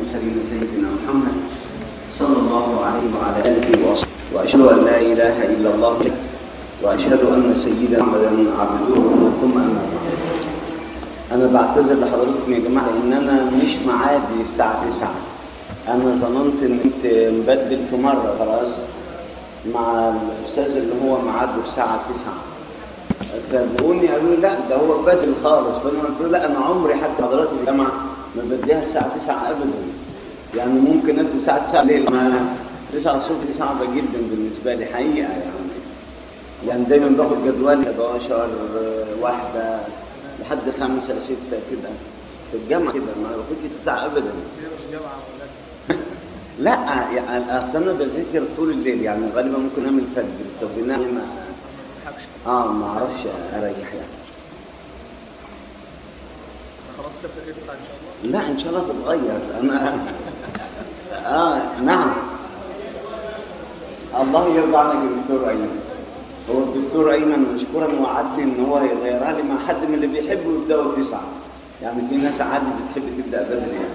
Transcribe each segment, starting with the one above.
المرسلين سيدنا محمد صلى الله عليه وعلى اله وصحبه واشهد ان لا اله الا الله واشهد ان سيدنا محمدا عبده ثم اما بعد انا بعتذر لحضراتكم يا جماعه ان انا مش معادي الساعه 9 انا ظننت ان انت مبدل في مره خلاص مع الاستاذ اللي هو ميعاده الساعه 9 فبقوني قالوا لي لا ده هو بدل خالص فانا قلت له لا انا عمري حتى حضرات الجامعه ما بديها الساعه 9 ابدا يعني ممكن ادي الساعه 9 ليل ما 9 الصبح دي صعبه جدا بالنسبه لي حقيقه يعني يعني دايما باخد جدولي 11 واحده لحد 5 6 كده في الجامعه كده ما باخدش 9 ابدا لا يعني اصل انا بذاكر طول الليل يعني غالبا ممكن انام الفجر فبنام ما اه ما اعرفش اريح يعني خلاص سبت كده 9 ان شاء الله لا ان شاء الله تتغير انا اه نعم الله يرضى عنك يا دكتور ايمن هو الدكتور ايمن مشكورا وعدني ان هو هيغيرها لي مع حد من اللي بيحبوا يبداوا تسعه يعني في ناس عادي بتحب تبدا بدري يعني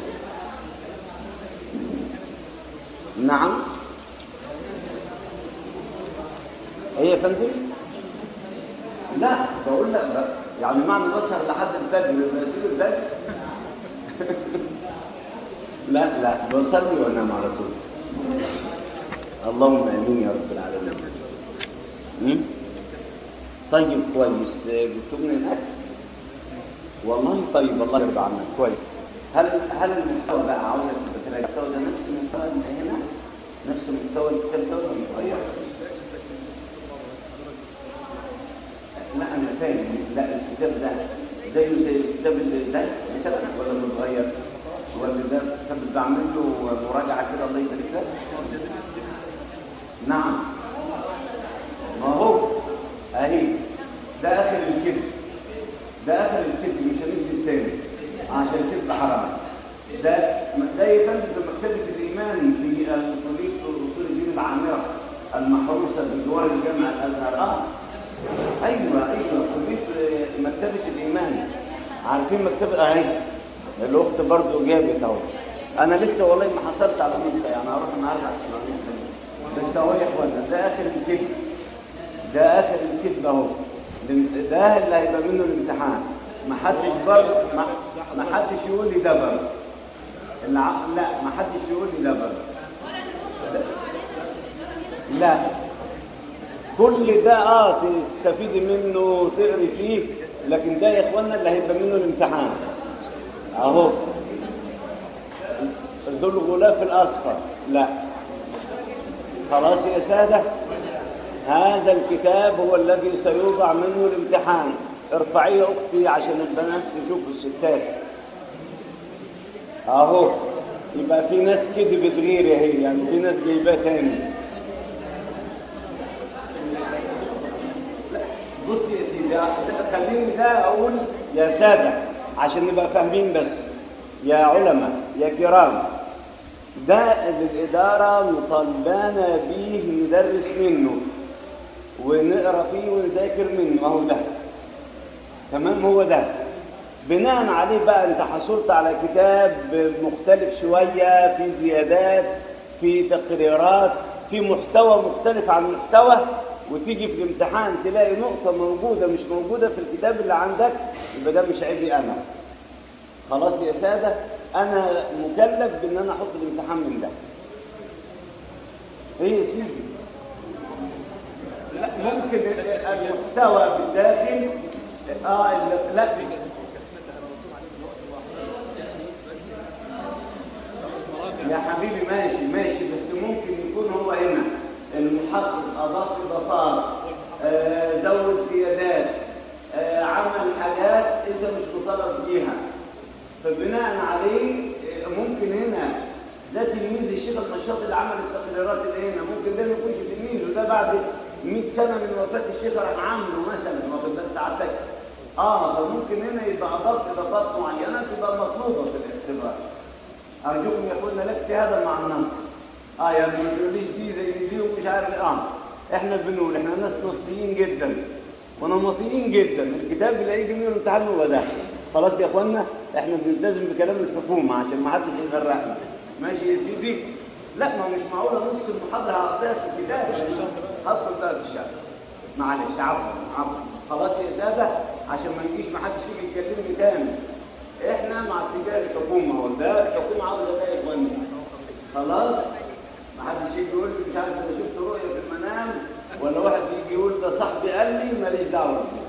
نعم ايه يا فندم لا بقول لك بقى يعني معنى بسهر لحد الفجر لما يصير الفجر لا لا بصلي وانام على طول اللهم امين يا رب العالمين مم؟ طيب كويس جبتوا من هناك والله طيب الله يرضى عنك كويس هل هل المحتوى بقى عاوزك تتراجع المحتوى ده نفس المحتوى اللي هنا نفس محتوى الكتاب ده ولا متغير؟ بس استغفار بس حضرتك بتستغفر. لا انا فاهم لا الكتاب ده زيه زي الكتاب اللي ده مثلا ولا متغير ولا ده كتاب بعمل له مراجعه كده الله يبارك لك خلاص يا دنيا دنيا نعم ما هو اهي ده اخر الكذب ده اخر الكذب مش هنكذب التاني عشان الكذب حرام ده ده يفند في مكتبه الايمان في طريق اصول الدين العامره المحروسه بجوار الجامع الازهر اه ايوه ايوه طريق مكتبه الايمان عارفين مكتبه اهي الاخت برضو جابت اهو انا لسه والله ما حصلت على نسخه يعني هروح النهارده عشان على النسخه دي. بس اهو يا اخوانا ده اخر الكذب ده اخر الكذب اهو ده اللي هيبقى منه الامتحان ما حدش برضه ما, ما حدش يقول لي ده بر الع... لا ما حدش يقول لي ده بر لا كل ده اه تستفيدي منه وتقري فيه لكن ده يا اخوانا اللي هيبقى منه الامتحان اهو ذو الغلاف الاصفر لا خلاص يا ساده هذا الكتاب هو الذي سيوضع منه الامتحان ارفعيه يا اختي عشان البنات تشوفوا الستات اهو يبقى في ناس كذبت غيري اهي يعني في ناس جايباه تاني بص يا سيدي ده- خليني ده اقول يا ساده عشان نبقى فاهمين بس يا علماء يا كرام ده اللي الاداره مطالبانا بيه ندرس منه ونقرا فيه ونذاكر منه اهو ده تمام هو ده بناء عليه بقى انت حصلت على كتاب مختلف شويه في زيادات في تقريرات في محتوى مختلف عن محتوى وتيجي في الامتحان تلاقي نقطة موجودة مش موجودة في الكتاب اللي عندك يبقى ده مش عيبي أنا خلاص يا سادة أنا مكلف بإن أنا أحط الامتحان من ده إيه يا سيدي لا ممكن المحتوى بالداخل اه ال- لا احنا بصينا عليه دلوقتي واحد تحليل بس يا حبيبي ماشي ماشي بس ممكن يكون هو هنا المحقق اضاف اضافات آه زود زيادات آه عمل حاجات انت مش مطالب بيها فبناء عليه آه، ممكن هنا ده تلميذ الشيخ النشاط اللي عمل التقريرات اللي هنا ممكن ده ما يكونش تلميذ وده بعد 100 سنه من وفاه الشيخ راح عامله مثلا واخد بال سعادتك اه فممكن هنا يبقى اضاف اضافات معينه تبقى مطلوبه في الاختبار ارجوكم يا اخوانا لا هذا مع النص اه يعني ما تقوليش دي زي دي ومش عارف إيه. اه احنا بنقول احنا ناس نصيين جدا ونمطيين جدا الكتاب اللي هيجي منه الامتحان هو ده خلاص يا اخوانا احنا بنلتزم بكلام الحكومه عشان ما حدش يغرقنا ماشي يا سيدي لا ما هو مش معقوله نص المحاضره هقضيها في الكتاب هدخل بقى في الشارع معلش عفوا عفوا خلاص يا ساده عشان ما يجيش ما حدش يجي يكلمني تاني احنا مع اتجاه الحكومه هو ده الحكومه عاوزه ده يا اخواني خلاص ما حدش يجي يقول لي مش عارف انا شفت رؤيه في المنام ولا واحد يجي يقول ده صاحبي قال لي ماليش دعوه بيه.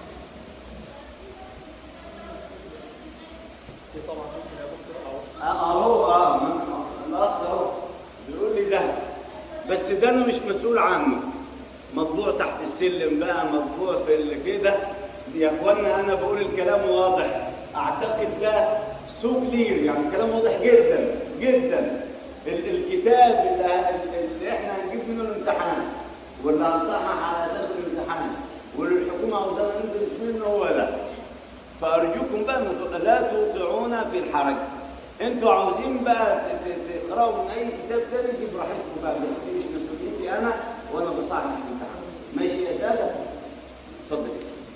في طبعا ممكن يا دكتور او اهو اه ما- الاخ اهو بيقول لي ده بس ده انا مش مسؤول عنه مطبوع تحت السلم بقى مطبوع في ال- كده يا اخوانا انا بقول الكلام واضح اعتقد ده سو كلير يعني كلام واضح جدا جدا ال- الكتاب اللي, اللي احنا هنجيب منه الامتحان واللي هنصحح على اساسه الامتحان واللي الحكومه عاوزانا ندرس منه هو ده فارجوكم بقى ما تق- لا توقعونا في الحرج انتوا عاوزين بقى ت- ت- تقراوا من اي كتاب تاني دي براحتكم بقى بس دي مش مسؤوليتي انا وانا بصحح الامتحان ماشي يا ساده اتفضل يا سيدي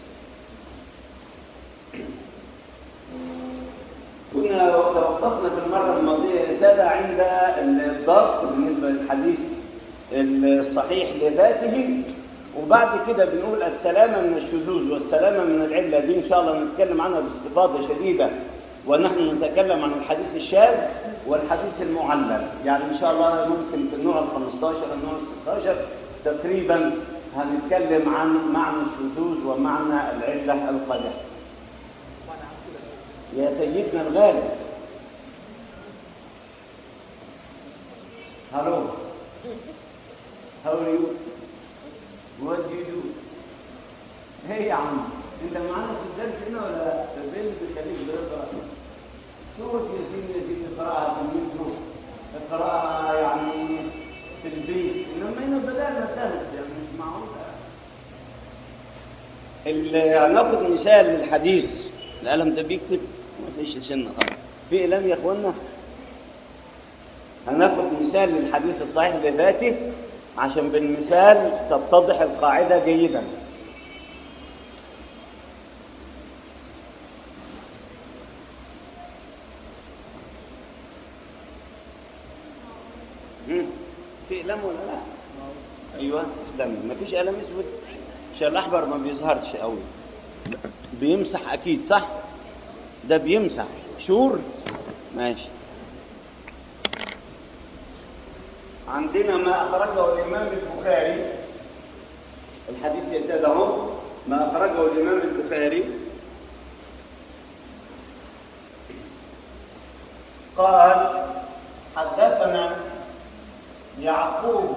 كنا توقفنا في المره الماضيه يا ساده عند الضبط بالنسبه للحديث الصحيح لذاته وبعد كده بنقول السلامه من الشذوذ والسلامه من العله دي ان شاء الله نتكلم عنها باستفاضه شديده ونحن نتكلم عن الحديث الشاذ والحديث المعلل يعني ان شاء الله ممكن في النوع ال 15 النوع ال 16 تقريبا هنتكلم عن معنى الشذوذ ومعنى العله القادحه معنى عن كده يا سيدنا الغالي هلو How are you? What do you do? ايه يا عم انت معانا في الدرس هنا ولا لا؟ طب ايه اللي بيخليك تقرا سورة ياسين يا سيدي اقراها في المترو اقراها يعني في البيت انما هنا بدانا الدرس يعني مش معقول هناخد مثال للحديث القلم ده بيكتب ما فيش سنه طبعا في اقلام يا اخوانا هناخد مثال للحديث الصحيح لذاته عشان بالمثال تتضح القاعده جيدا مم. في اقلام ولا لا ايوه تسلم مفيش قلم اسود عشان الاحمر ما بيظهرش قوي بيمسح اكيد صح ده بيمسح شور ماشي عندنا ما اخرجه الامام البخاري الحديث يا ساده اهو ما اخرجه الامام البخاري قال حدثنا يعقوب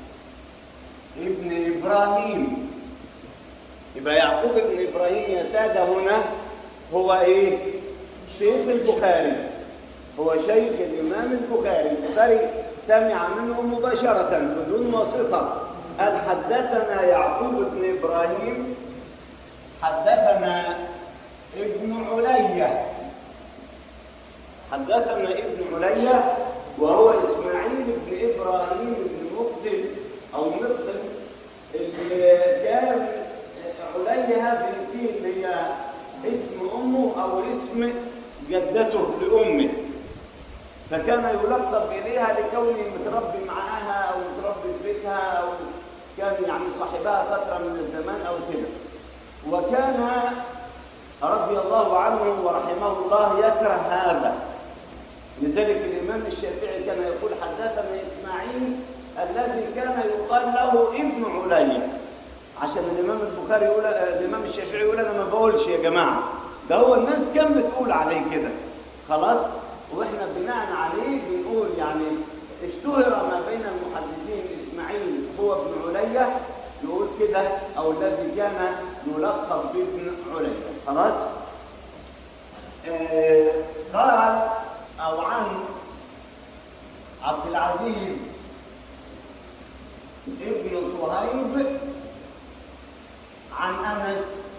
ابن ابراهيم يبقى يعقوب ابن ابراهيم يا ساده هنا هو ايه شيخ البخاري هو شيخ الامام البخاري البخاري سمع منه مباشره بدون واسطه قال حدثنا يعقوب بن ابراهيم حدثنا ابن علية حدثنا ابن علية وهو اسماعيل بن ابراهيم بن مقسم او مقسم اللي كان عليها بنتين اللي هي اسم امه او اسم جدته لامه فكان يلقب اليها لكونه متربي معاها او متربي في بيتها او كان يعني صاحبها فتره من الزمان او كده وكان رضي الله عنه ورحمه الله يكره هذا لذلك الامام الشافعي كان يقول حدثنا اسماعيل الذي كان يقال له ابن عليا عشان الامام البخاري يقول الامام الشافعي يقول انا ما بقولش يا جماعه ده هو الناس كان بتقول عليه كده خلاص واحنا بناء عليه بنقول يعني اشتهر ما بين المحدثين اسماعيل هو ابن عليا نقول كده او الذي كان يلقب بابن عليا خلاص آه قال او عن عبد العزيز ابن صهيب عن انس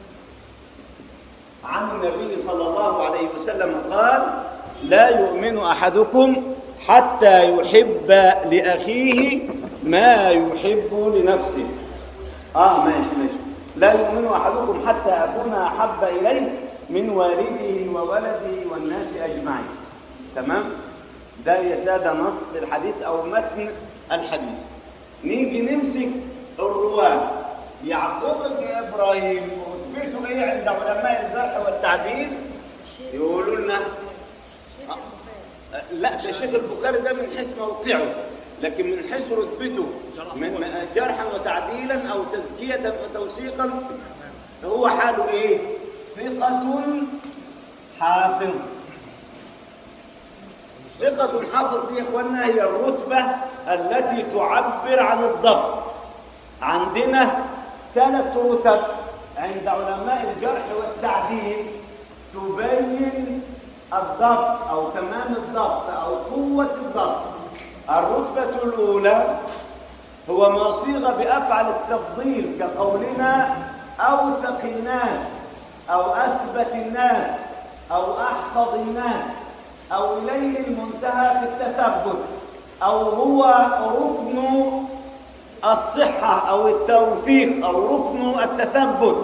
عن النبي صلى الله عليه وسلم قال لا يؤمن احدكم حتى يحب لاخيه ما يحب لنفسه اه ماشي ماشي لا يؤمن احدكم حتى اكون احب اليه من والده وولده والناس اجمعين تمام ده يا سادة نص الحديث أو متن الحديث نيجي نمسك الرواة يعقوب بن إبراهيم رتبته إيه عند علماء الجرح والتعديل يقولوا لنا آه، لا ده شيخ البخاري ده من حيث موقعه لكن من حيث رتبته من جرحا وتعديلا او تزكيه وتوثيقا هو حاله ايه؟ ثقة حافظ ثقة حافظ دي يا اخوانا هي الرتبة التي تعبر عن الضبط عندنا ثلاث رتب عند علماء الجرح والتعديل تبين الضبط او تمام الضبط او قوة الضبط الرتبة الأولى هو ما صيغ بأفعل التفضيل كقولنا أوثق الناس أو أثبت الناس أو أحفظ الناس أو إليه المنتهى في التثبت أو هو ركن الصحة أو التوفيق أو ركن التثبت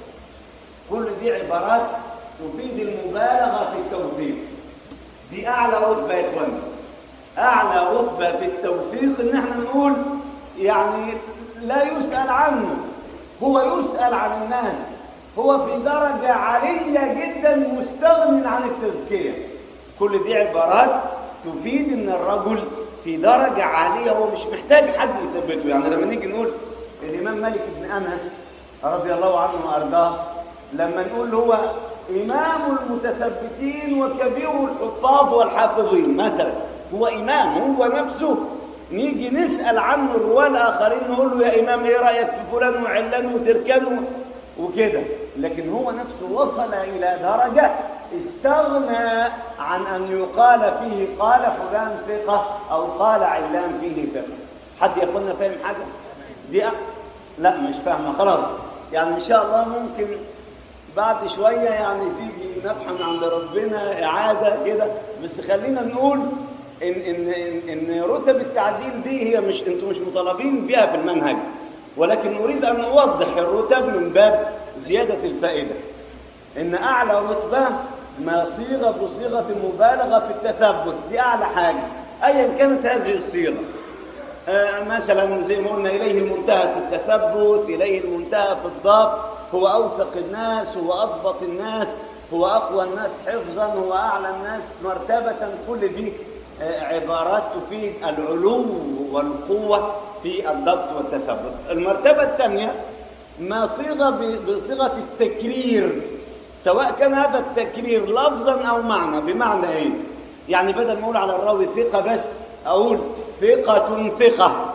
كل دي عبارات تفيد المبالغة في التوفيق دي أعلى رتبة يا إخوانا أعلى رتبة في التوفيق إن احنا نقول يعني لا يسأل عنه هو يسأل عن الناس هو في درجة عالية جدا مستغن عن التزكية كل دي عبارات تفيد ان الرجل في درجة عالية هو مش محتاج حد يثبته يعني لما نيجي نقول الإمام مالك بن أنس رضي الله عنه وأرضاه لما نقول هو إمام المتثبتين وكبير الحفاظ والحافظين مثلا هو إمام هو نفسه نيجي نسأل عنه الرواة الآخرين نقول له يا إمام إيه رأيك في فلان وعلان وتركان وكده لكن هو نفسه وصل إلى درجة استغنى عن أن يقال فيه قال فلان ثقة أو قال علان فيه ثقة حد يا أخوانا فاهم حاجة؟ دي أ... لا مش فاهمة خلاص يعني إن شاء الله ممكن بعد شوية يعني تيجي نفحة من عند ربنا إعادة كده بس خلينا نقول إن إن إن, إن رتب التعديل دي هي مش أنتم مش مطالبين بها في المنهج ولكن أريد أن أوضح الرتب من باب زيادة الفائدة إن أعلى رتبة ما صيغ بصيغة المبالغة في التثبت دي أعلى حاجة أيا كانت هذه الصيغة آه مثلا زي ما قلنا إليه المنتهى في التثبت إليه المنتهى في الضبط هو أوثق الناس هو أضبط الناس هو أقوى الناس حفظا هو أعلى الناس مرتبة كل دي آه عبارات تفيد العلو والقوة في الضبط والتثبت المرتبة الثانية ما صيغ بصيغة التكرير سواء كان هذا التكرير لفظا أو معنى بمعنى إيه؟ يعني بدل ما أقول على الراوي ثقة بس أقول ثقة ثقة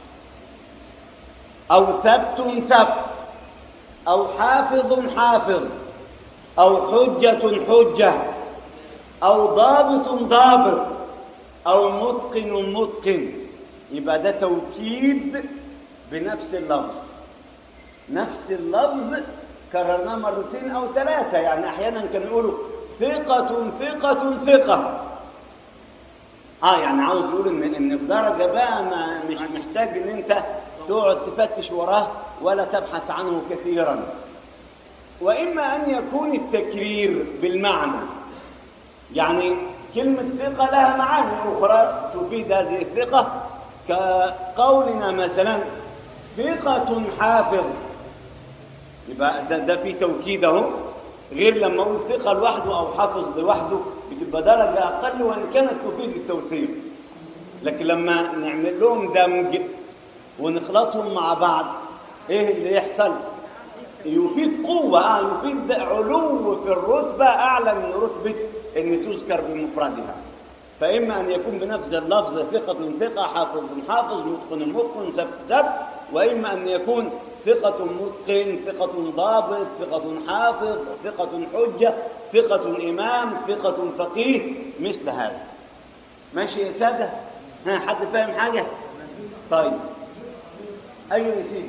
أو ثبت ثبت أو حافظ حافظ أو حجة حجة أو ضابط ضابط أو متقن متقن يبقى ده توكيد بنفس اللفظ نفس اللفظ كررناه مرتين أو ثلاثة يعني أحيانا كانوا يقولوا ثقة ثقة ثقة اه يعني عاوز يقول ان ان في درجه بقى ما مش محتاج ان انت تقعد تفتش وراه ولا تبحث عنه كثيرا واما ان يكون التكرير بالمعنى يعني كلمه ثقه لها معاني اخرى تفيد هذه الثقه كقولنا مثلا ثقه حافظ يبقى ده, ده في توكيد اهو غير لما اقول ثقه لوحده او حافظ لوحده بتبقى درجه اقل وان كانت تفيد التوثيق لكن لما نعمل لهم دمج ونخلطهم مع بعض ايه اللي يحصل يفيد قوه اه يفيد علو في الرتبه اعلى من رتبه ان تذكر بمفردها فاما ان يكون بنفس اللفظ ثقه ثقه حافظ حافظ متقن متقن سبت سبت واما ان يكون ثقة متقن ثقة ضابط ثقة حافظ ثقة حجة ثقة إمام ثقة فقيه مثل هذا ماشي يا سادة ها حد فاهم حاجة طيب أيوة يا سيدي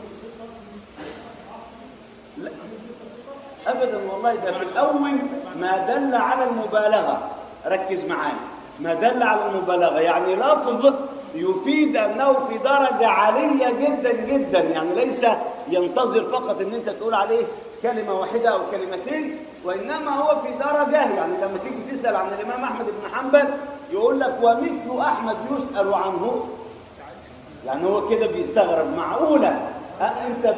لا أبدا والله ده في الأول ما دل على المبالغة ركز معايا ما دل على المبالغة يعني لفظ يفيد انه في درجه عاليه جدا جدا يعني ليس ينتظر فقط ان انت تقول عليه كلمه واحده او كلمتين وانما هو في درجه يعني لما تيجي تسال عن الامام احمد بن حنبل يقول لك ومثل احمد يسال عنه يعني هو كده بيستغرب معقوله أه انت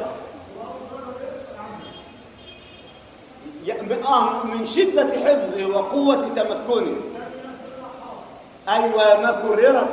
يا- من- اه من شده حفظه وقوه تمكنه ايوه ما كررت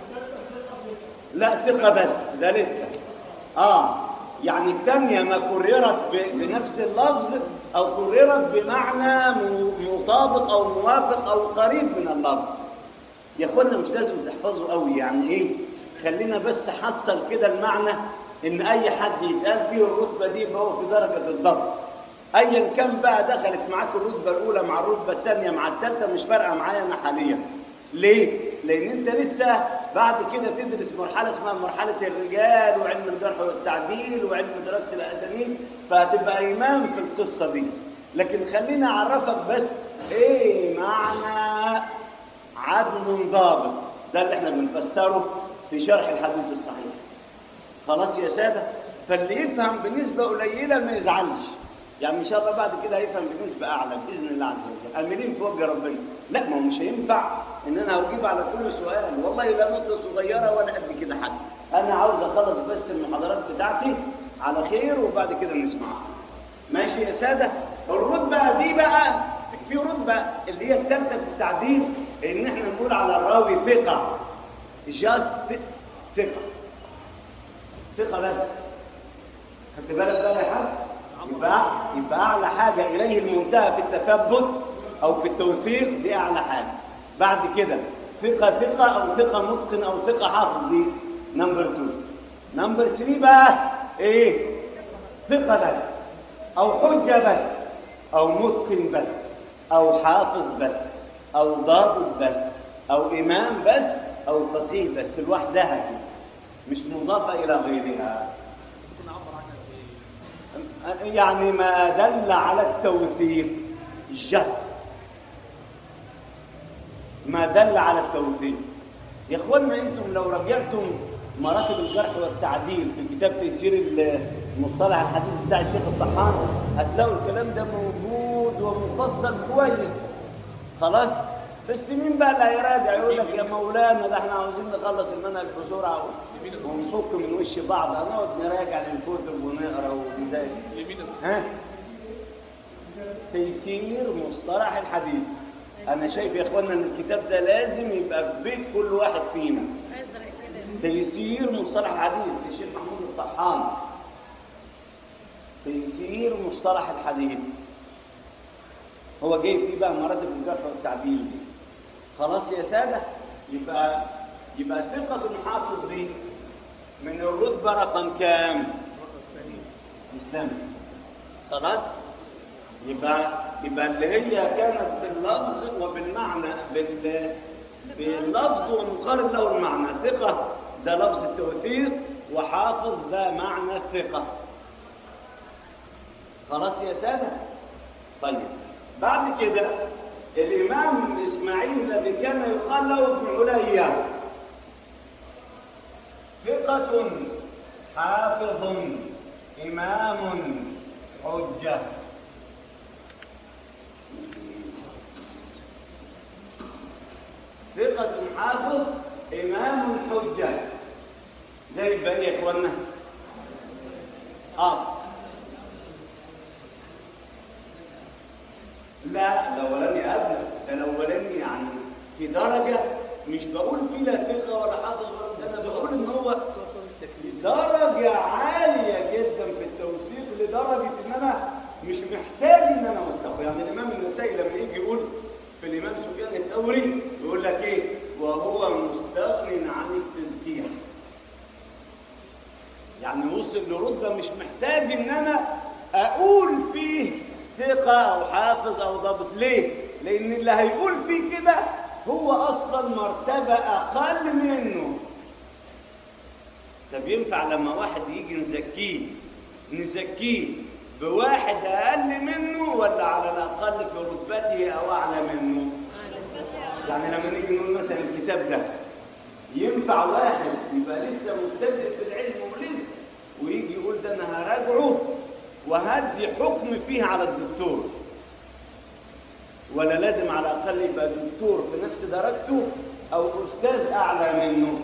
لا ثقه بس ده لسه اه يعني الثانيه ما كررت ب- بنفس اللفظ او كررت بمعنى م- مطابق او موافق او قريب من اللفظ يا اخوانا مش لازم تحفظوا قوي يعني ايه خلينا بس حصل كده المعنى ان اي حد يتقال فيه الرتبه دي يبقى هو في درجه الضبط ايا كان بقى دخلت معاك الرتبه الاولى مع الرتبه الثانيه مع الثالثه مش فارقه معايا انا حاليا ليه لان انت لسه بعد كده تدرس مرحله اسمها مرحله الرجال وعلم الجرح والتعديل وعلم دراسه الاسانيد فهتبقى امام في القصه دي لكن خليني اعرفك بس ايه معنى عدل ضابط ده اللي احنا بنفسره في شرح الحديث الصحيح خلاص يا ساده فاللي يفهم بنسبه قليله ما يزعلش يعني ان شاء الله بعد كده هيفهم بنسبه اعلى باذن الله عز وجل امنين في وجه ربنا لا ما هو مش هينفع ان انا اجيب على كل سؤال والله لا نقطه صغيره ولا قد كده حد انا عاوز اخلص بس المحاضرات بتاعتي على خير وبعد كده نسمعها ماشي يا ساده الرتبه دي بقى في- في رتبه اللي هي الثالثه في التعديل ان احنا نقول على الراوي ثقه جاست ثقه ثقه بس خدت بالك بقى يا حاج يبقى يبقى اعلى حاجه اليه المنتهى في التثبت او في التوثيق دي اعلى حاجه بعد كده ثقه ثقه او ثقه متقن او ثقه حافظ دي نمبر 2 نمبر 3 بقى ايه ثقه بس او حجه بس او متقن بس او حافظ بس او ضابط بس او امام بس او فقيه بس لوحدها كده مش مضافه الى غيرها ممكن نعبر عنها بايه؟ يعني ما دل على التوثيق جست ما دل على التوثيق يا اخوانا انتم لو رجعتم مراتب الجرح والتعديل في كتاب تيسير المصطلح الحديث بتاع الشيخ الطحان هتلاقوا الكلام ده موجود ومفصل كويس خلاص بس مين بقى اللي هيراجع يقول لك يا مولانا ده احنا عاوزين نخلص المنهج بسرعه ونفك من وش بعض هنقعد نراجع للكتب ونقرا ونذاكر يمين ها تيسير مصطلح الحديث انا شايف يا اخوانا ان الكتاب ده لازم يبقى في بيت كل واحد فينا ازرق كده تيسير مصطلح الحديث للشيخ محمود الطحان تيسير مصطلح الحديث هو جاي فيه بقى مراتب الجرح والتعديل دي خلاص يا ساده يبقى يبقى ثقة حافظ دي من الرتبة رقم كام؟ اسلامي خلاص؟ يبقى يبقى اللي هي كانت باللفظ وبالمعنى بال باللفظ ومقارب له المعنى ثقة ده لفظ التوثيق وحافظ ده معنى الثقة خلاص يا سادة طيب بعد كده الإمام إسماعيل الذي كان يقال له ابن عليا ثقة حافظ إمام حجة ثقة حافظ إمام حجة ده يبقى إيه يا إخوانا؟ آه لا الأولاني قبل ده الأولاني يعني في درجة مش بقول فيه لا ثقة ولا حافظ ولا ده أنا بقول إن هو صوص التكليف درجة عالية جدا في التوثيق لدرجة إن أنا مش محتاج إن أنا أوثقه، يعني الإمام النسائي لما يجي يقول في الإمام سفيان الثوري يقول لك إيه؟ وهو مستغن عن التزكية. يعني وصل لرتبة مش محتاج إن أنا أقول فيه ثقة أو حافظ أو ضابط، ليه؟ لأن اللي هيقول فيه كده هو أصلا مرتبة أقل منه. طب ينفع لما واحد يجي نزكيه نزكيه بواحد اقل منه ولا على الاقل في رتبته او اعلى منه يعني لما نيجي نقول مثلا الكتاب ده ينفع واحد يبقى لسه مبتدئ في العلم ولسه ويجي يقول ده انا هراجعه وهدي حكم فيه على الدكتور ولا لازم على الاقل يبقى دكتور في نفس درجته او استاذ اعلى منه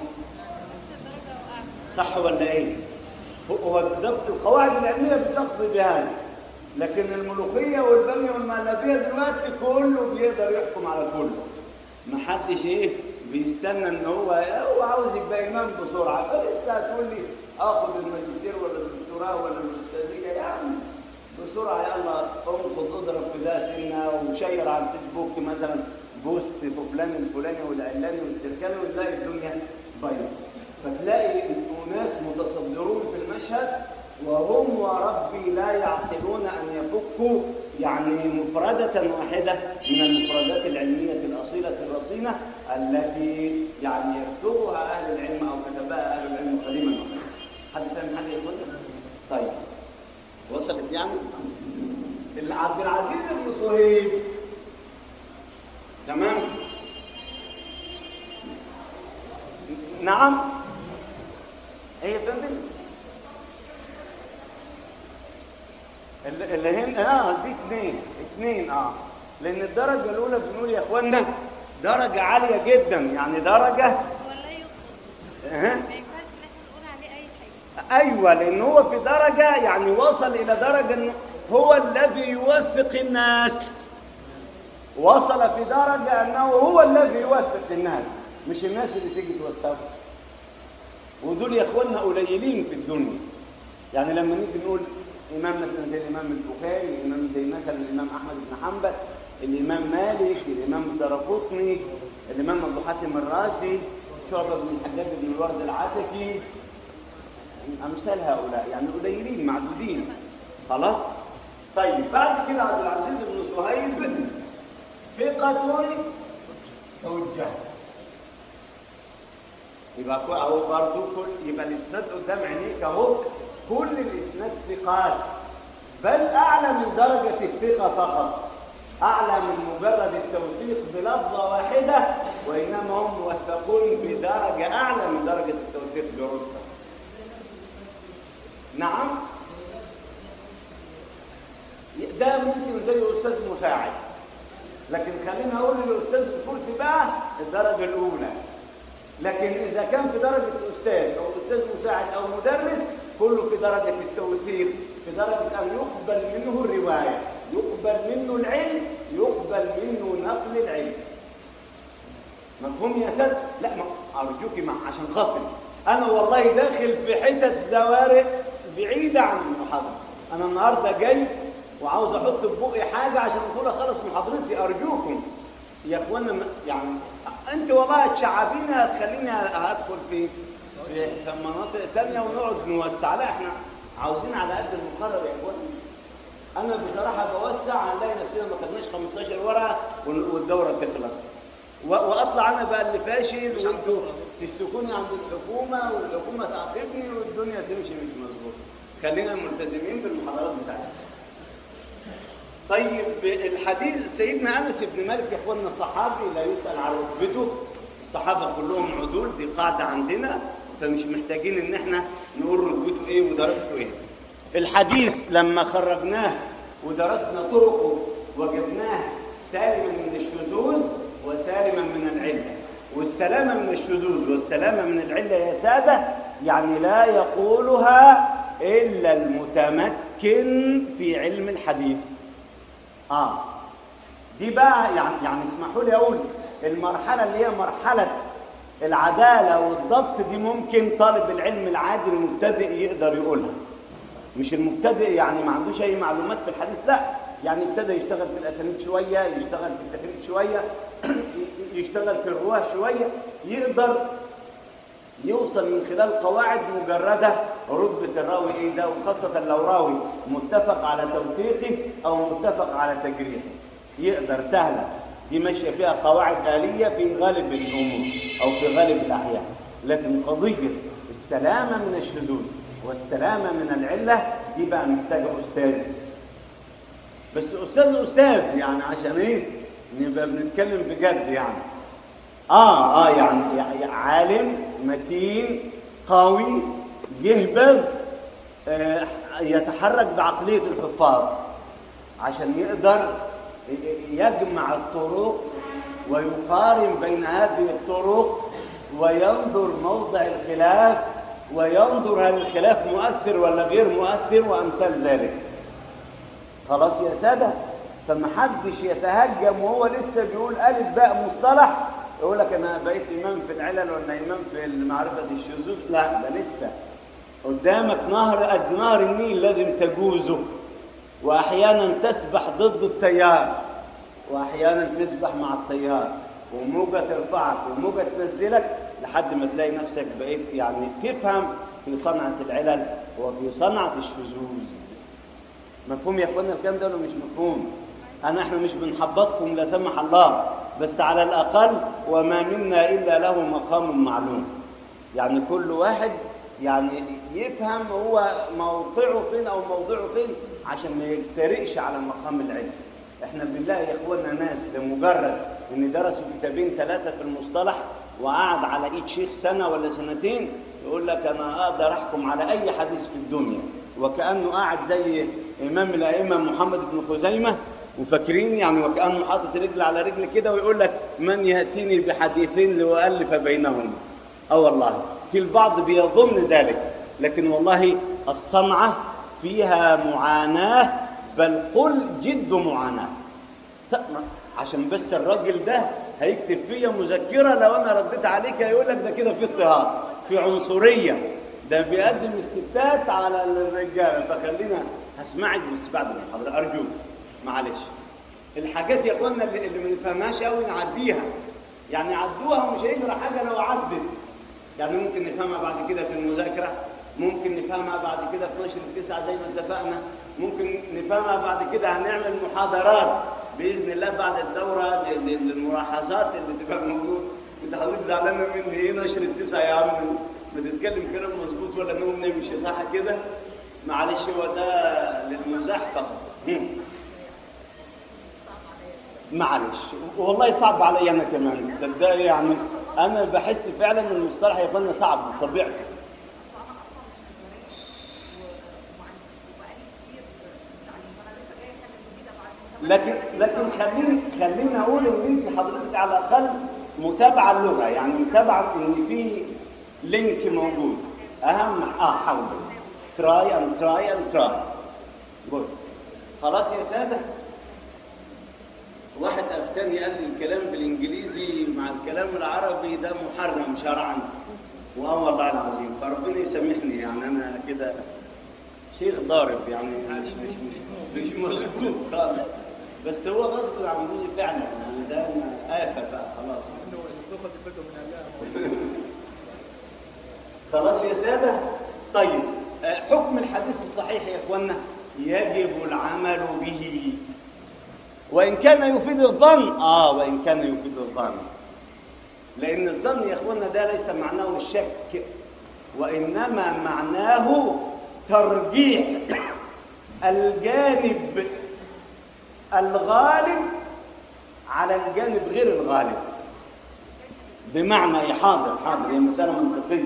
صح ولا ايه هو- هو ده القواعد العلميه بتقضي بهذا لكن الملوخيه والباميه والمهلبيه دلوقتي كله بيقدر يحكم على كله محدش ايه بيستنى ان هو هو عاوز يبقى امام بسرعه فلسه هتقول لي اخد الماجستير ولا الدكتوراه ولا الاستاذيه يا عم بسرعه يلا انقض اضرب في ده سنه وشير على الفيسبوك مثلا بوست في فلان الفلاني والعلاني والتركاني وتلاقي الدنيا بايظه فتلاقي اناس متصدرون في المشهد وهم وربي لا يعقلون ان يفكوا يعني مفردة واحدة من المفردات العلمية الأصيلة الرصينة التي يعني يكتبها أهل العلم أو كتبها أهل العلم قديما وحديثا. حد فاهم حاجة يقول طيب وصلت يعني؟ عبد العزيز بن صهيب تمام؟ نعم ايه يا فندم؟ اللي اللي هنا اه دي اثنين اثنين اه لان الدرجه الاولى بنقول يا اخوانا درجه عاليه جدا يعني درجه ولا يطلب أه. ما ينفعش ان احنا نقول عليه اي حاجه ايوه لان هو في درجه يعني وصل الى درجه انه هو الذي يوفق الناس وصل في درجه انه هو الذي يوفق الناس مش الناس اللي تيجي توسعه ودول يا اخوانا قليلين في الدنيا يعني لما نيجي نقول امام مثلا زي الامام البخاري امام زي مثلا الامام احمد بن حنبل الامام مالك الامام الدرقطني الامام ابو حاتم الرازي شعبه بن الحجاج بن الورد العتكي امثال هؤلاء يعني قليلين معدودين خلاص طيب بعد كده عبد العزيز بن صهيب ثقة حجة يبقى كو- اهو برضه كل يبقى الاسناد قدام عينيك اهو كل الاسناد ثقات بل اعلى من درجة الثقة فقط اعلى من مجرد التوثيق بلفظة واحدة وانما هم موثقون بدرجة اعلى من درجة التوثيق برتبة نعم ده ممكن زي استاذ مساعد لكن خلينا اقول للاستاذ الكرسي بقى الدرجه الاولى لكن اذا كان في درجه استاذ او استاذ مساعد او مدرس كله في درجه التوثيق في درجه ان يقبل منه الروايه يقبل منه العلم يقبل منه نقل العلم مفهوم يا سيد لا ما ارجوك مع عشان خاطري انا والله داخل في حتت زوارق بعيده عن المحاضره انا النهارده جاي وعاوز احط في بقي حاجه عشان اقول اخلص محاضرتي ارجوكم يا اخوانا ما- يعني انت والله تشعبيني هتخليني هدخل في في في مناطق تانية ونقعد نوسع لا احنا عاوزين على قد المقرر يا اخوانا انا بصراحه بوسع هنلاقي نفسنا ما خدناش 15 ورقه وال- والدوره تخلص و- واطلع انا بقى اللي فاشل وانتوا تشتكوني عند الحكومه والحكومه تعاقبني والدنيا تمشي مش مظبوط خلينا ملتزمين بالمحاضرات بتاعتنا طيب الحديث سيدنا انس بن مالك يا اخوانا صحابي لا يسال عن رتبته الصحابه كلهم عدول دي قاعده عندنا فمش محتاجين ان احنا نقول رتبته ايه ودرجته ايه الحديث لما خرجناه ودرسنا طرقه وجدناه سالما من الشذوذ وسالما من العله والسلامه من الشذوذ والسلامه من العله يا ساده يعني لا يقولها الا المتمكن في علم الحديث اه دي بقى يعني يعني اسمحوا لي اقول المرحله اللي هي مرحله العداله والضبط دي ممكن طالب العلم العادي المبتدئ يقدر يقولها مش المبتدئ يعني ما عندوش اي معلومات في الحديث لا يعني ابتدى يشتغل في الاسانيد شويه يشتغل في التخريج شويه يشتغل في الرواه شويه يقدر يوصل من خلال قواعد مجردة رتبة الراوي ايه ده وخاصة لو راوي متفق على توثيقه او متفق على تجريحه يقدر سهلة دي ماشية فيها قواعد آلية في غالب الأمور أو في غالب الأحيان لكن قضية السلامة من الشذوذ والسلامة من العلة دي بقى محتاجة أستاذ بس أستاذ أستاذ يعني عشان إيه نبقى بنتكلم بجد يعني اه اه يعني يعني عالم متين قوي جهبذ آه يتحرك بعقلية الحفاظ عشان يقدر ي- يجمع الطرق ويقارن بين هذه الطرق وينظر موضع الخلاف وينظر هل الخلاف مؤثر ولا غير مؤثر وامثال ذلك خلاص يا ساده فمحدش يتهجم وهو لسه بيقول الف باء مصطلح يقول لك انا بقيت امام في العلل ولا امام في معرفه الشذوذ لا ده لسه قدامك نهر قد نهر النيل لازم تجوزه واحيانا تسبح ضد التيار واحيانا تسبح مع التيار وموجه ترفعك وموجه تنزلك لحد ما تلاقي نفسك بقيت يعني تفهم في صنعه العلل وفي صنعه الشذوذ مفهوم يا اخوانا الكلام ده ولا مش مفهوم انا احنا مش بنحبطكم لا سمح الله بس على الاقل وما منا الا له مقام معلوم يعني كل واحد يعني يفهم هو موقعه فين او موضعه فين عشان ما يجترئش على مقام العلم احنا بالله يا اخوانا ناس لمجرد ان درسوا كتابين ثلاثه في المصطلح وقعد على ايد شيخ سنه ولا سنتين يقول لك انا اقدر احكم على اي حديث في الدنيا وكانه قاعد زي امام الائمه محمد بن خزيمه وفاكرين يعني وكانه حاطط رجل على رجل كده ويقول لك من ياتيني بحديثين لأؤلف بينهما اه والله في البعض بيظن ذلك لكن والله الصنعه فيها معاناه بل قل جد معاناه طب ما- عشان بس الراجل ده هيكتب فيا مذكره لو انا رديت عليك هيقول لك ده كده في اضطهاد في عنصريه ده بيقدم الستات على الرجاله فخلينا هسمعك بس بعد المحاضره ارجوك معلش الحاجات يا اخوانا اللي, اللي ما نفهمهاش قوي نعديها يعني عدوها ومش هيجرى حاجه لو عدت يعني ممكن نفهمها بعد كده في المذاكره ممكن نفهمها بعد كده في نشر التسعه زي ما اتفقنا ممكن نفهمها بعد كده هنعمل محاضرات باذن الله بعد الدوره لل- لل- للملاحظات اللي تبقى موجود انت حضرتك زعلانه مني ايه نشر التسعه يا عم بتتكلم كلام مظبوط ولا نقوم نمشي صح كده معلش هو ده للمزاح فقط هم. معلش والله صعب علي انا كمان صدقني يعني انا بحس فعلا ان المصطلح يا اخوانا صعب بطبيعته لكن لكن خليني خليني اقول ان انت حضرتك على الاقل متابعه اللغه يعني متابعه ان في لينك موجود اهم اه حاول تراي اند تراي اند تراي جود خلاص يا ساده واحد افتاني قال لي الكلام بالانجليزي مع الكلام العربي ده محرم شرعا واه والله العظيم فربنا يسامحني يعني انا كده شيخ ضارب يعني مش مش, مش مظبوط خالص بس هو غصب عن جوزي فعلا يعني ده آفة بقى خلاص انه اللي تؤخذ الفتوى من الله خلاص يا سادة طيب آه، حكم الحديث الصحيح يا اخوانا يجب العمل به وان كان يفيد الظن اه وان كان يفيد الظن لان الظن يا اخوانا ده ليس معناه الشك وانما معناه ترجيح الجانب الغالب على الجانب غير الغالب بمعنى يا حاضر حاضر هي مسألة منطقية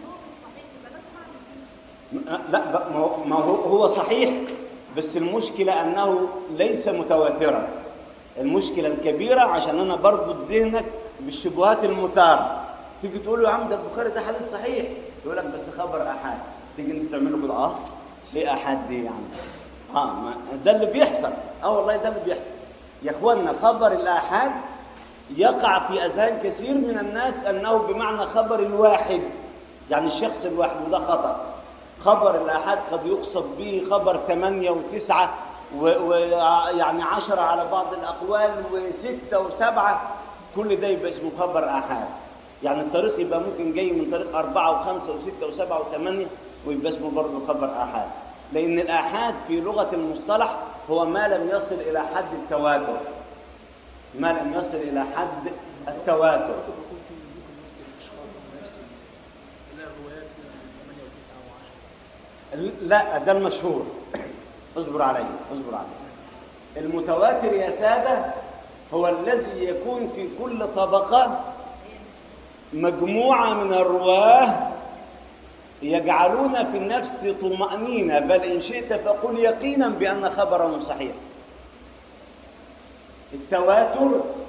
لا ب- ما هو- ما هو هو صحيح بس المشكلة أنه ليس متواترا المشكلة الكبيرة عشان أنا بربط ذهنك بالشبهات المثارة تيجي تقول له يا عم ده البخاري ده حديث صحيح يقول لك بس خبر أحد تيجي أنت تعمله كده أه في أحد دي يعني اه ما ده اللي بيحصل اه والله ده اللي بيحصل يا اخوانا خبر الآحاد يقع في أذهان كثير من الناس أنه بمعنى خبر الواحد يعني الشخص الواحد وده خطأ خبر الآحاد قد يقصد به خبر ثمانية وتسعة ويعني عشرة على بعض الأقوال وستة وسبعة كل ده يبقى اسمه خبر آحاد يعني الطريق يبقى ممكن جاي من طريق أربعة وخمسة وستة وسبعة وثمانية ويبقى اسمه برضه خبر آحاد لأن الآحاد في لغة المصطلح هو ما لم يصل إلى حد التواتر ما لم يصل إلى حد التواتر الكتب يكون في يكون نفس الاشخاص او نفس لا الروايات من 8 و9 و10 لا ده المشهور اصبر علي اصبر علي المتواتر يا سادة هو الذي يكون في كل طبقة مجموعة من الرواه يجعلون في النفس طمأنينة بل إن شئت فقل يقينا بأن خبرهم صحيح التواتر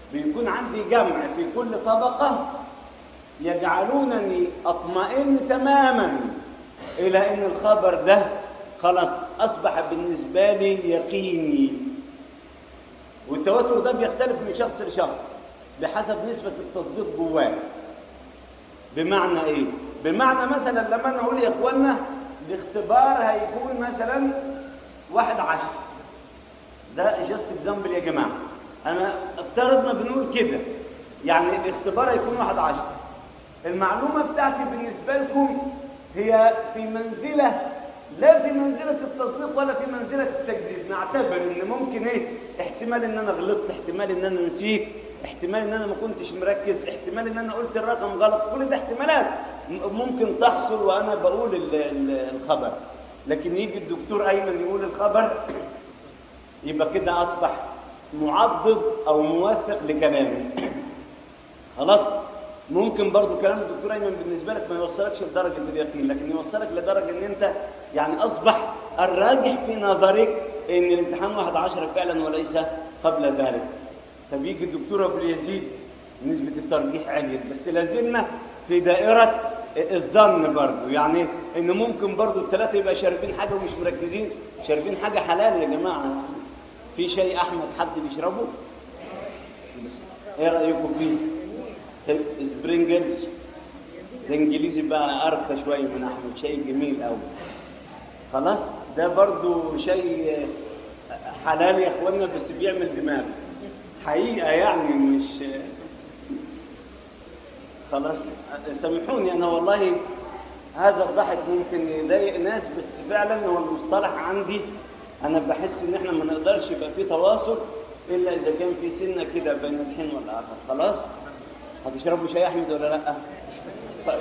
بيكون عندي جمع في كل طبقة يجعلونني أطمئن تماما إلى أن الخبر ده خلاص أصبح بالنسبة لي يقيني والتواتر ده بيختلف من شخص لشخص بحسب نسبة التصديق جواه بمعنى ايه؟ بمعنى مثلا لما انا اقول يا اخوانا الاختبار هيكون مثلا واحد عشر ده جاست اكزامبل يا جماعه انا افترضنا بنقول كده يعني الاختبار هيكون واحد عشر المعلومه بتاعتي بالنسبه لكم هي في منزله لا في منزله التصديق ولا في منزله التكذيب نعتبر ان ممكن ايه احتمال ان انا غلطت احتمال ان انا نسيت احتمال ان انا ما كنتش مركز احتمال ان انا قلت الرقم غلط كل ده احتمالات م- ممكن تحصل وانا بقول ال- ال- الخبر لكن يجي الدكتور ايمن يقول الخبر يبقى كده اصبح معضد او موثق لكلامي خلاص ممكن برضو كلام الدكتور ايمن بالنسبه لك ما يوصلكش لدرجه اليقين لكن يوصلك لدرجه ان انت يعني اصبح الراجح في نظرك ان الامتحان واحد عشرة فعلا وليس قبل ذلك طب يجي الدكتور ابو اليزيد نسبه الترجيح عليت بس لازلنا في دائره الظن برضو يعني ان ممكن برضو الثلاثه يبقى شاربين حاجه ومش مركزين شاربين حاجه حلال يا جماعه في شاي احمد حد بيشربه ايه رايكم فيه طيب سبرينجلز الانجليزي بقى ارقى شويه من احمد شيء جميل قوي خلاص ده برضو شيء حلال يا اخوانا بس بيعمل دماغ حقيقه يعني مش خلاص سامحوني انا والله هذا الضحك ممكن يضايق ناس بس فعلا هو المصطلح عندي انا بحس ان احنا ما نقدرش يبقى في تواصل الا اذا كان في سنه كده بين الحين والاخر خلاص هتشربوا شاي احمد ولا لا طيب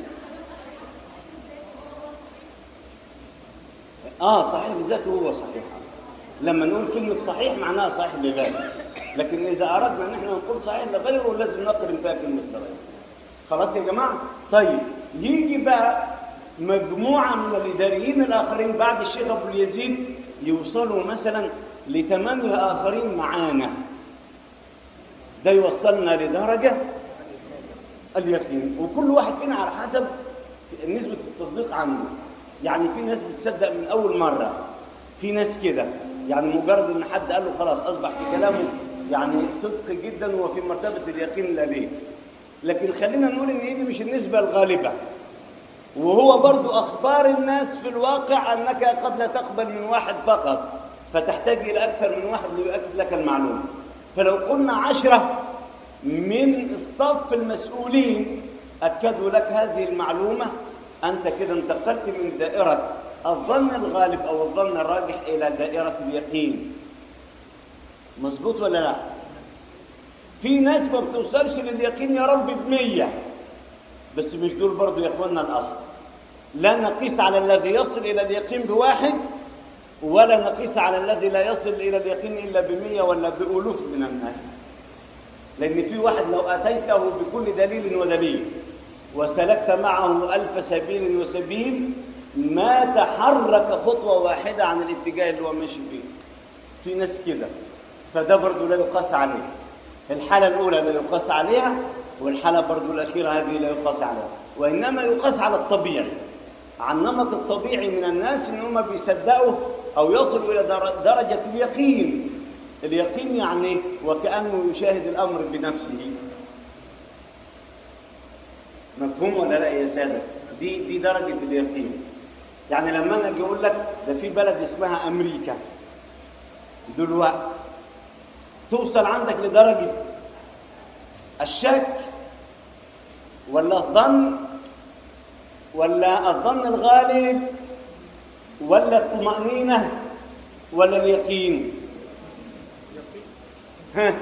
اه صحيح لذاته هو صحيح لما نقول كلمة صحيح معناها صحيح لذاته لكن إذا أردنا أن احنا نقول صحيح لغيره لازم نقرن فيها كلمة لغيره خلاص يا جماعة طيب يجي بقى مجموعة من الإداريين الآخرين بعد الشيخ أبو اليزيد يوصلوا مثلا لثمانية آخرين معانا ده يوصلنا لدرجة اليقين وكل واحد فينا على حسب نسبة التصديق عنده يعني في ناس بتصدق من أول مرة في ناس كده يعني مجرد ان حد قال له خلاص اصبح في كلامه يعني صدق جدا وفي مرتبه اليقين لديه لكن خلينا نقول ان دي مش النسبه الغالبه وهو برضو اخبار الناس في الواقع انك قد لا تقبل من واحد فقط فتحتاج الى اكثر من واحد ليؤكد لك المعلومه فلو قلنا عشره من اصطف المسؤولين اكدوا لك هذه المعلومه انت كده انتقلت من دائره الظن الغالب او الظن الراجح الى دائره اليقين مظبوط ولا لا في ناس ما بتوصلش لليقين يا رب بمية بس مش دول برضو يا اخوانا الاصل لا نقيس على الذي يصل الى اليقين بواحد ولا نقيس على الذي لا يصل الى اليقين الا بمية ولا بالوف من الناس لان في واحد لو اتيته بكل دليل ودليل وسلكت معه الف سبيل وسبيل ما تحرك خطوة واحدة عن الاتجاه اللي هو ماشي فيه في ناس كده فده برضو لا يقاس عليه الحالة الأولى لا يقاس عليها والحالة برضو الأخيرة هذه لا يقاس عليها وإنما يقاس على الطبيعي عن النمط الطبيعي من الناس إن هم بيصدقوا أو يصلوا إلى در- درجة اليقين اليقين يعني وكأنه يشاهد الأمر بنفسه مفهوم ولا لا يا سادة دي دي درجة اليقين يعني لما انا اجي اقول لك ده في بلد اسمها امريكا دلوقتي توصل عندك لدرجه الشك ولا الظن ولا الظن الغالب ولا الطمأنينة ولا اليقين ها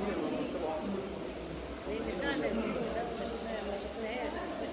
لان فعلا في مداخله ما شفناهاش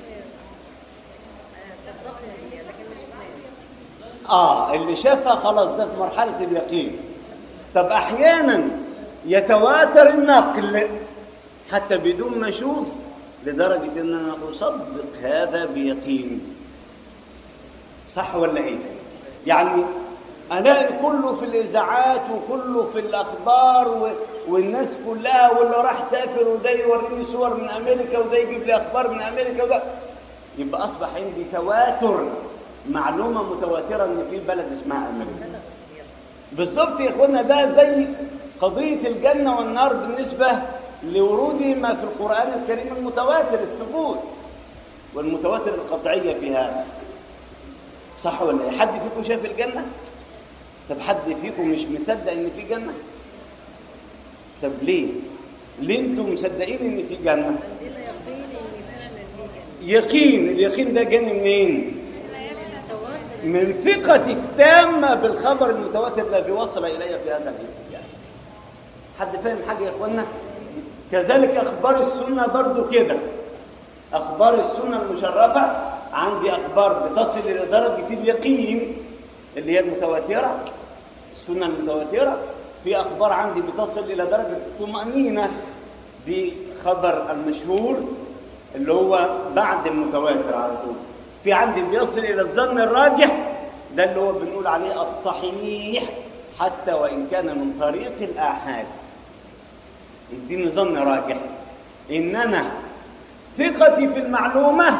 صدقنا هي لكن ما شفناهاش اه اللي شافها خلاص ده في مرحله اليقين طب احيانا يتواتر النقل حتى بدون ما اشوف لدرجه ان انا اصدق هذا بيقين صح ولا ايه يعني الاقي كله في الاذاعات وكله في الاخبار و... والناس كلها واللي راح سافر وده يوريني صور من امريكا وده يجيب لي اخبار من امريكا وده يبقى اصبح عندي تواتر معلومه متواتره ان في بلد اسمها امريكا بالظبط يا اخوانا ده زي قضيه الجنه والنار بالنسبه لورود ما في القران الكريم المتواتر الثبوت والمتواتر القطعيه في هذا صح ولا ايه حد فيكم شاف الجنه طب حد فيكم مش مصدق ان في جنه طب ليه ليه انتم مصدقين ان في جنه عندنا يقين ان فعلا في جنه يقين اليقين ده جاني منين تواتر من ثقتي التامة بالخبر المتواتر الذي وصل إلي في هذا اليوم حد فاهم حاجة يا إخوانا؟ كذلك أخبار السنة برضو كده أخبار السنة المشرفة عندي أخبار بتصل إلى درجة اليقين اللي هي المتواترة السنة المتواترة في أخبار عندي بتصل إلى درجة الطمأنينة بخبر المشهور اللي هو بعد المتواتر على طول في عندي بيصل الى الظن الراجح ده اللي هو بنقول عليه الصحيح حتى وان كان من طريق الاحاد يديني ظن راجح ان انا ثقتي في المعلومه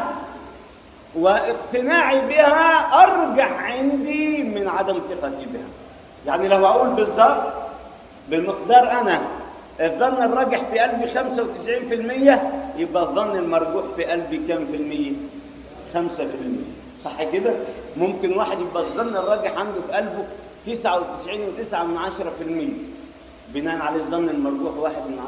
واقتناعي بها ارجح عندي من عدم ثقتي بها يعني لو اقول بالظبط بالمقدار انا الظن الراجح في قلبي 95% يبقى الظن المرجوح في قلبي كام في المية؟ 5% صح كده؟ ممكن واحد يبقى الظن الراجح عنده في قلبه 99.9 من 10% بناء على الظن المرجوح واحد من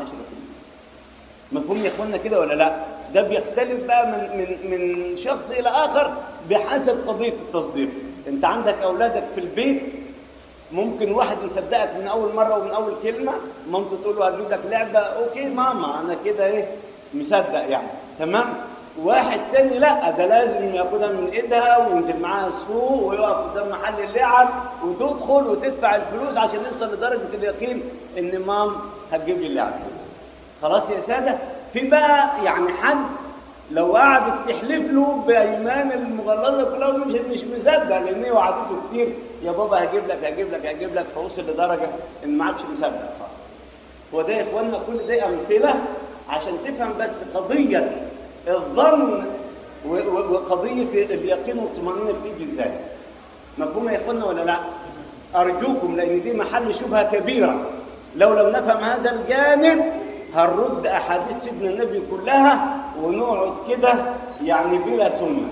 10% مفهوم يا اخوانا كده ولا لا؟ ده بيختلف بقى من من من شخص الى اخر بحسب قضيه التصديق، انت عندك اولادك في البيت ممكن واحد يصدقك من اول مره ومن اول كلمه مامته تقول له هجيب لك لعبه اوكي ماما انا كده ايه مصدق يعني تمام واحد تاني لا ده لازم ياخدها من ايدها وينزل معاها السوق ويقف قدام محل اللعب وتدخل وتدفع الفلوس عشان يوصل لدرجه اليقين ان مام هتجيب لي اللعبه خلاص يا ساده في بقى يعني حد لو قعدت تحلف له بايمان المغلظه كلها مش مش مصدق لان هي وعدته كتير يا بابا هجيب لك هجيب لك هجيب لك فوصل لدرجه ان ما عادش مصدق خالص هو ده يا اخوانا كل ده امثله عشان تفهم بس قضيه الظن و- و- وقضيه اليقين والطمانينه بتيجي ازاي مفهوم يا اخوانا ولا لا ارجوكم لان دي محل شبهه كبيره لو لم نفهم هذا الجانب هنرد احاديث سيدنا النبي كلها ونقعد كده يعني بلا سنه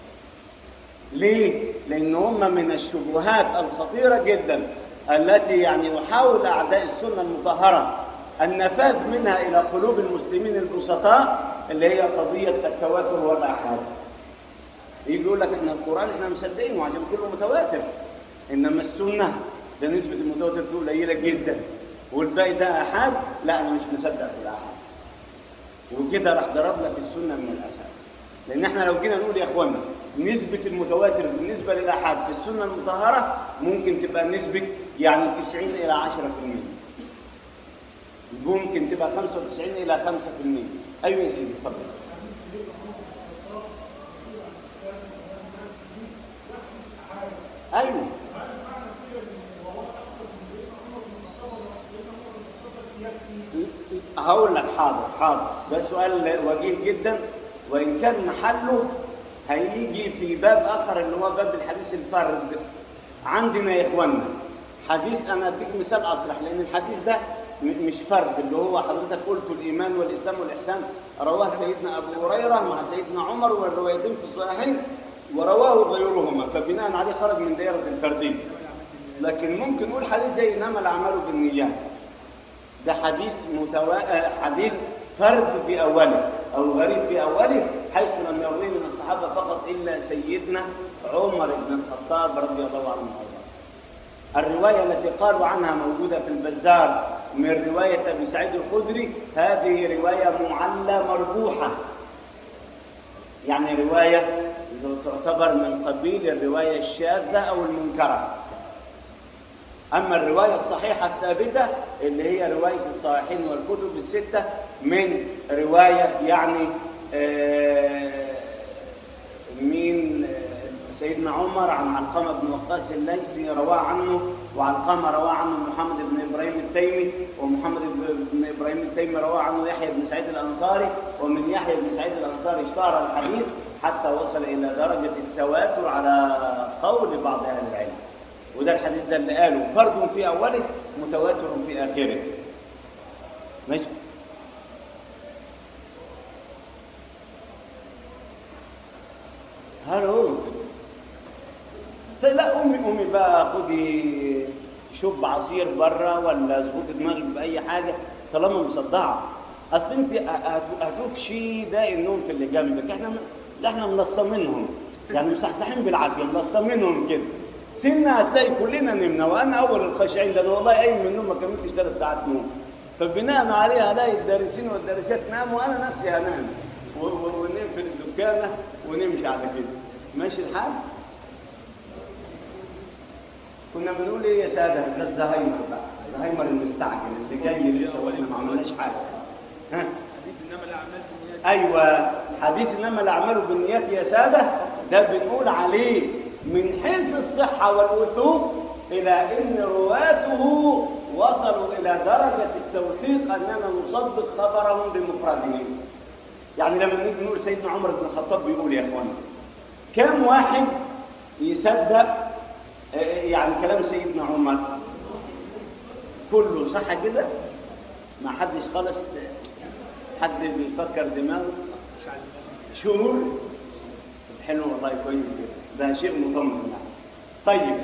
ليه؟ لأن هم من الشبهات الخطيرة جدا التي يعني يحاول أعداء السنة المطهرة النفاذ منها إلى قلوب المسلمين البسطاء اللي هي قضية التواتر والآحاد. يجي يقول لك احنا القرآن احنا مصدقينه عشان كله متواتر. إنما السنة ده نسبة المتواتر فيه قليلة جدا. والباقي ده آحاد؟ لا أنا مش مصدق بالآحاد. وكده راح ضرب لك السنه من الاساس لان احنا لو جينا نقول يا اخوانا نسبه المتواتر بالنسبه للاحاد في السنه المطهره ممكن تبقى نسبه يعني 90 الى 10% ممكن تبقى 95 الى 5% ايوه يا سيدي اتفضل ايوه هقول لك حاضر حاضر ده سؤال وجيه جدا وان كان محله هيجي في باب اخر اللي هو باب الحديث الفرد عندنا يا اخوانا حديث انا اديك مثال اصرح لان الحديث ده م- مش فرد اللي هو حضرتك قلت الايمان والاسلام والاحسان رواه سيدنا ابو هريره مع سيدنا عمر والروايتين في الصحيحين ورواه غيرهما فبناء عليه خرج من دائره الفرديه لكن ممكن نقول حديث زي انما الاعمال بالنيات ده حديث متوا... آه، حديث فرد في اوله او غريب في اوله حيث لم يرويه من الصحابه فقط الا سيدنا عمر بن الخطاب رضي الله عنه وارضاه. الروايه التي قالوا عنها موجوده في البزار من روايه ابي سعيد الخدري هذه روايه معلى مربوحه يعني روايه تعتبر من قبيل الروايه الشاذه او المنكره أما الرواية الصحيحة الثابتة اللي هي رواية الصحيحين والكتب الستة من رواية يعني آه، مين آه، سيدنا عمر عن علقمة بن وقاص الليثي رواه عنه وعلقمة رواه عنه محمد بن إبراهيم التيمي ومحمد بن إبراهيم التيمي رواه عنه يحيى بن سعيد الأنصاري ومن يحيى بن سعيد الأنصاري اشتهر الحديث حتى وصل إلى درجة التواتر على قول بعض أهل العلم وده الحديث ده اللي قاله فرد في أوله متواتر في آخره ماشي هلو طيب لا قومي قومي بقى خدي شوب عصير بره ولا اظبطي دماغك باي حاجه طالما مصدعه اصل انت هت- هتفشي ده النوم في اللي جنبك احنا م- لا احنا منصمينهم يعني مصحصحين بالعافيه منصمينهم كده سنة هتلاقي كلنا نمنا وانا اول الخاشعين ده انا والله قايم من النوم ما كملتش ثلاث ساعات نوم فبناء عليها الاقي الدارسين والدارسات ناموا وانا نفسي هنام و- و- ونقفل الدكانه ونمشي على كده ماشي الحال؟ كنا بنقول ايه يا ساده ده زهايمر بقى زهايمر المستعجل اللي جاي لسه واحنا ما عملناش حاجه ها حديث انما الاعمال بالنيات ايوه حديث انما الاعمال بالنيات يا ساده ده بنقول عليه من حيث الصحه والوثوق الى ان رواته وصلوا الى درجه التوثيق اننا نصدق خبرهم بمفردهم يعني لما نيجي نقول سيدنا عمر بن الخطاب بيقول يا اخوانا كم واحد يصدق آه، يعني كلام سيدنا عمر كله صح كده ما حدش خالص حد بيفكر دماغه شهور حلو والله كويس جدا ده شيء مطمئن يعني طيب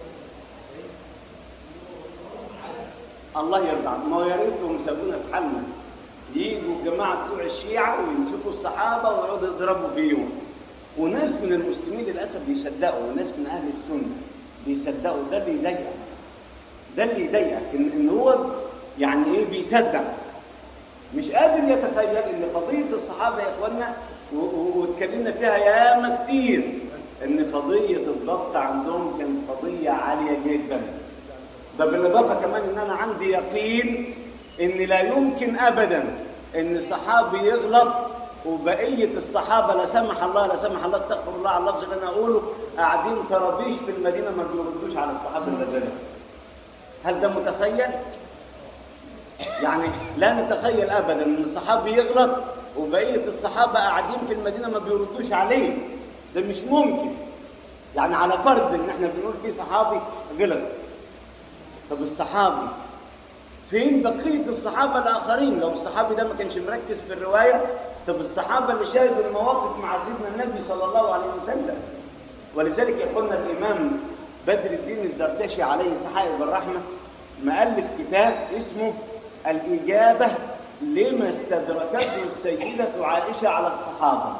الله يرضى عنك ما هو يا ريتهم سابونا في حالنا يجوا الجماعه بتوع الشيعه ويمسكوا الصحابه ويقعدوا يضربوا فيهم وناس من المسلمين للاسف بيصدقوا وناس من اهل السنه بيصدقوا ده اللي يضايقك ده اللي يضايقك ان ان هو يعني ايه بيصدق مش قادر يتخيل ان قضيه الصحابه يا اخوانا و- و- واتكلمنا فيها ياما كتير ان قضيه الضبط عندهم كانت قضيه عاليه جدا ده بالاضافه كمان ان انا عندي يقين ان لا يمكن ابدا ان صحابي يغلط وبقيه الصحابه لا سمح الله لا سمح الله استغفر الله على اللفظ اللي انا اقوله قاعدين طرابيش في المدينه ما بيردوش على الصحابه اللي غلطوا هل ده متخيل؟ يعني لا نتخيل ابدا ان الصحابي يغلط وبقيه الصحابه قاعدين في المدينه ما بيردوش عليه ده مش ممكن يعني على فرض ان احنا بنقول في صحابي غلط طب الصحابي فين بقيه الصحابه الاخرين لو الصحابي ده ما كانش مركز في الروايه طب الصحابه اللي شاهدوا المواقف مع سيدنا النبي صلى الله عليه وسلم ولذلك يقولنا الامام بدر الدين الزركشي عليه صحائف الرحمه مؤلف كتاب اسمه الاجابه لما استدركته السيده عائشه على الصحابه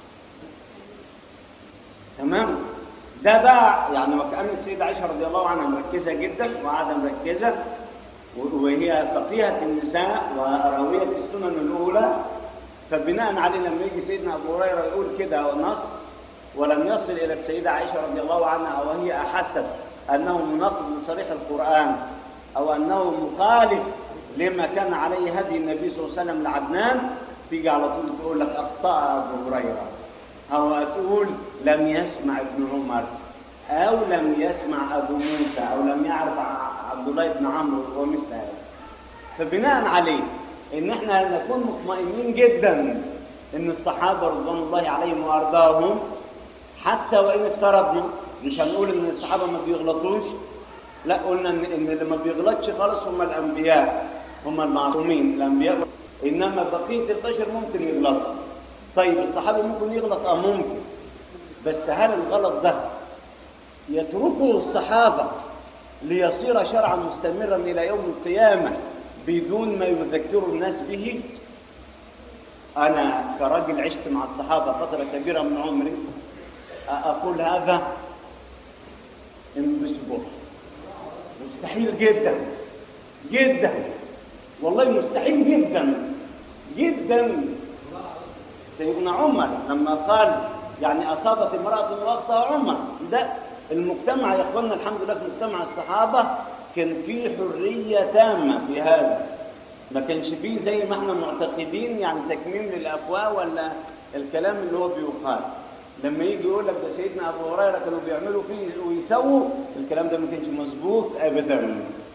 تمام ده بقى يعني وكأن السيدة عائشة رضي الله عنها مركزة جدا وقاعدة مركزة و- وهي فقيهة النساء وراوية السنن الأولى فبناء عليه لما يجي سيدنا أبو هريرة يقول كده نص ولم يصل إلى السيدة عائشة رضي الله عنها وهي أحست أنه مناقض لصريح القرآن أو أنه مخالف لما كان عليه هدي النبي صلى الله عليه وسلم لعدنان تيجي على طول تقول لك أخطأ أبو هريرة أو تقول لم يسمع ابن عمر أو لم يسمع أبو موسى أو لم يعرف ع- عبد الله بن عمرو ومثل هذا فبناء عليه إن احنا نكون مطمئنين جدا إن الصحابة رضوان الله عليهم وأرضاهم حتى وإن افترضنا مش هنقول إن الصحابة ما بيغلطوش لا قلنا إن, إن اللي ما بيغلطش خالص هم الأنبياء هم المعصومين الأنبياء إنما بقية البشر ممكن يغلطوا طيب الصحابي ممكن يغلط اه ممكن بس هل الغلط ده يتركه الصحابة ليصير شرعا مستمرا إلى يوم القيامة بدون ما يذكر الناس به أنا كراجل عشت مع الصحابة فترة كبيرة من عمري أ- أقول هذا امبسبول مستحيل جدا جدا والله مستحيل جدا جدا سيدنا عمر لما قال يعني اصابت امراه واخطا عمر ده المجتمع يا اخواننا الحمد لله في مجتمع الصحابه كان فيه حريه تامه في هذا ما كانش فيه زي ما احنا معتقدين يعني تكميم للافواه ولا الكلام اللي هو بيقال لما يجي يقول لك ده سيدنا ابو هريره كانوا بيعملوا فيه ويسووا الكلام ده ما كانش مظبوط ابدا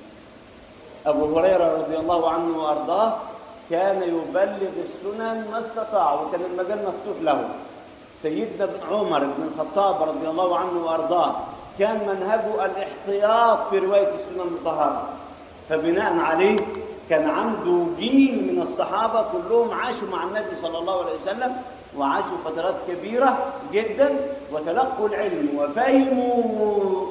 ابو هريره رضي الله عنه وارضاه كان يبلغ السنن ما استطاع وكان المجال مفتوح له سيدنا ابن عمر بن الخطاب رضي الله عنه وارضاه كان منهجه الاحتياط في روايه السنن المطهره فبناء عليه كان عنده جيل من الصحابه كلهم عاشوا مع النبي صلى الله عليه وسلم وعاشوا فترات كبيره جدا وتلقوا العلم وفهموا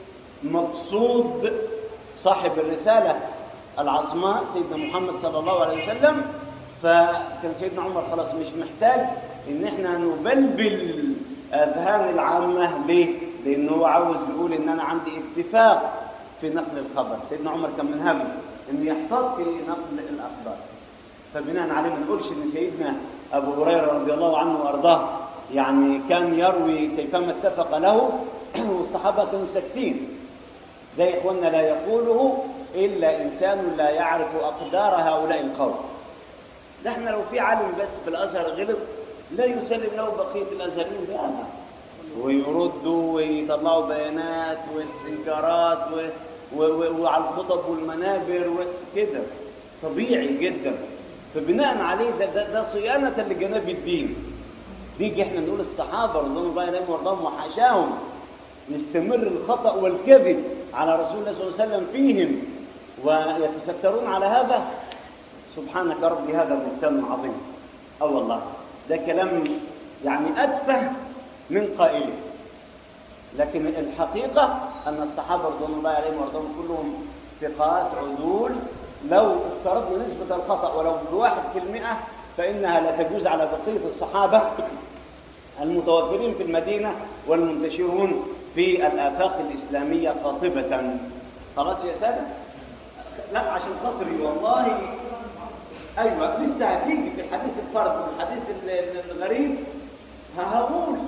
مقصود صاحب الرسالة العصماء سيدنا محمد صلى الله عليه وسلم فكان سيدنا عمر خلاص مش محتاج ان احنا نبلبل اذهان العامة ليه؟ لان هو عاوز يقول ان انا عندي اتفاق في نقل الخبر سيدنا عمر كان منهجه انه يحتاط في نقل الاخبار فبناء عليه ما نقولش ان سيدنا ابو هريره رضي الله عنه وارضاه يعني كان يروي كيفما اتفق له والصحابه كانوا ساكتين ده يا اخوانا لا يقوله الا انسان لا يعرف اقدار هؤلاء القوم ده احنا لو في عالم بس في الازهر غلط لا يسلم له بقيه الازهريين بأمر ويردوا ويطلعوا بيانات واستنكارات و... و... و... وعلى الخطب والمنابر وكده طبيعي جدا فبناء عليه ده, ده, ده صيانه لجناب الدين نيجي احنا نقول الصحابه رضوان الله عليهم وارضاهم وحاشاهم يستمر الخطا والكذب على رسول الله صلى الله عليه وسلم فيهم ويتسترون على هذا سبحانك ربي هذا بهتان عظيم اه والله ده كلام يعني اتفه من قائله لكن الحقيقه ان الصحابه رضوان الله عليهم وارضاهم كلهم ثقات عدول لو افترضنا نسبه الخطا ولو بواحد في المئه فانها لا تجوز على بقيه الصحابه المتوفرين في المدينه والمنتشرون في الآفاق الإسلامية قاطبة خلاص يا سادة لا عشان خاطري والله أيوة لسه هتيجي في الحديث الفرد والحديث ال- ال- الغريب هقول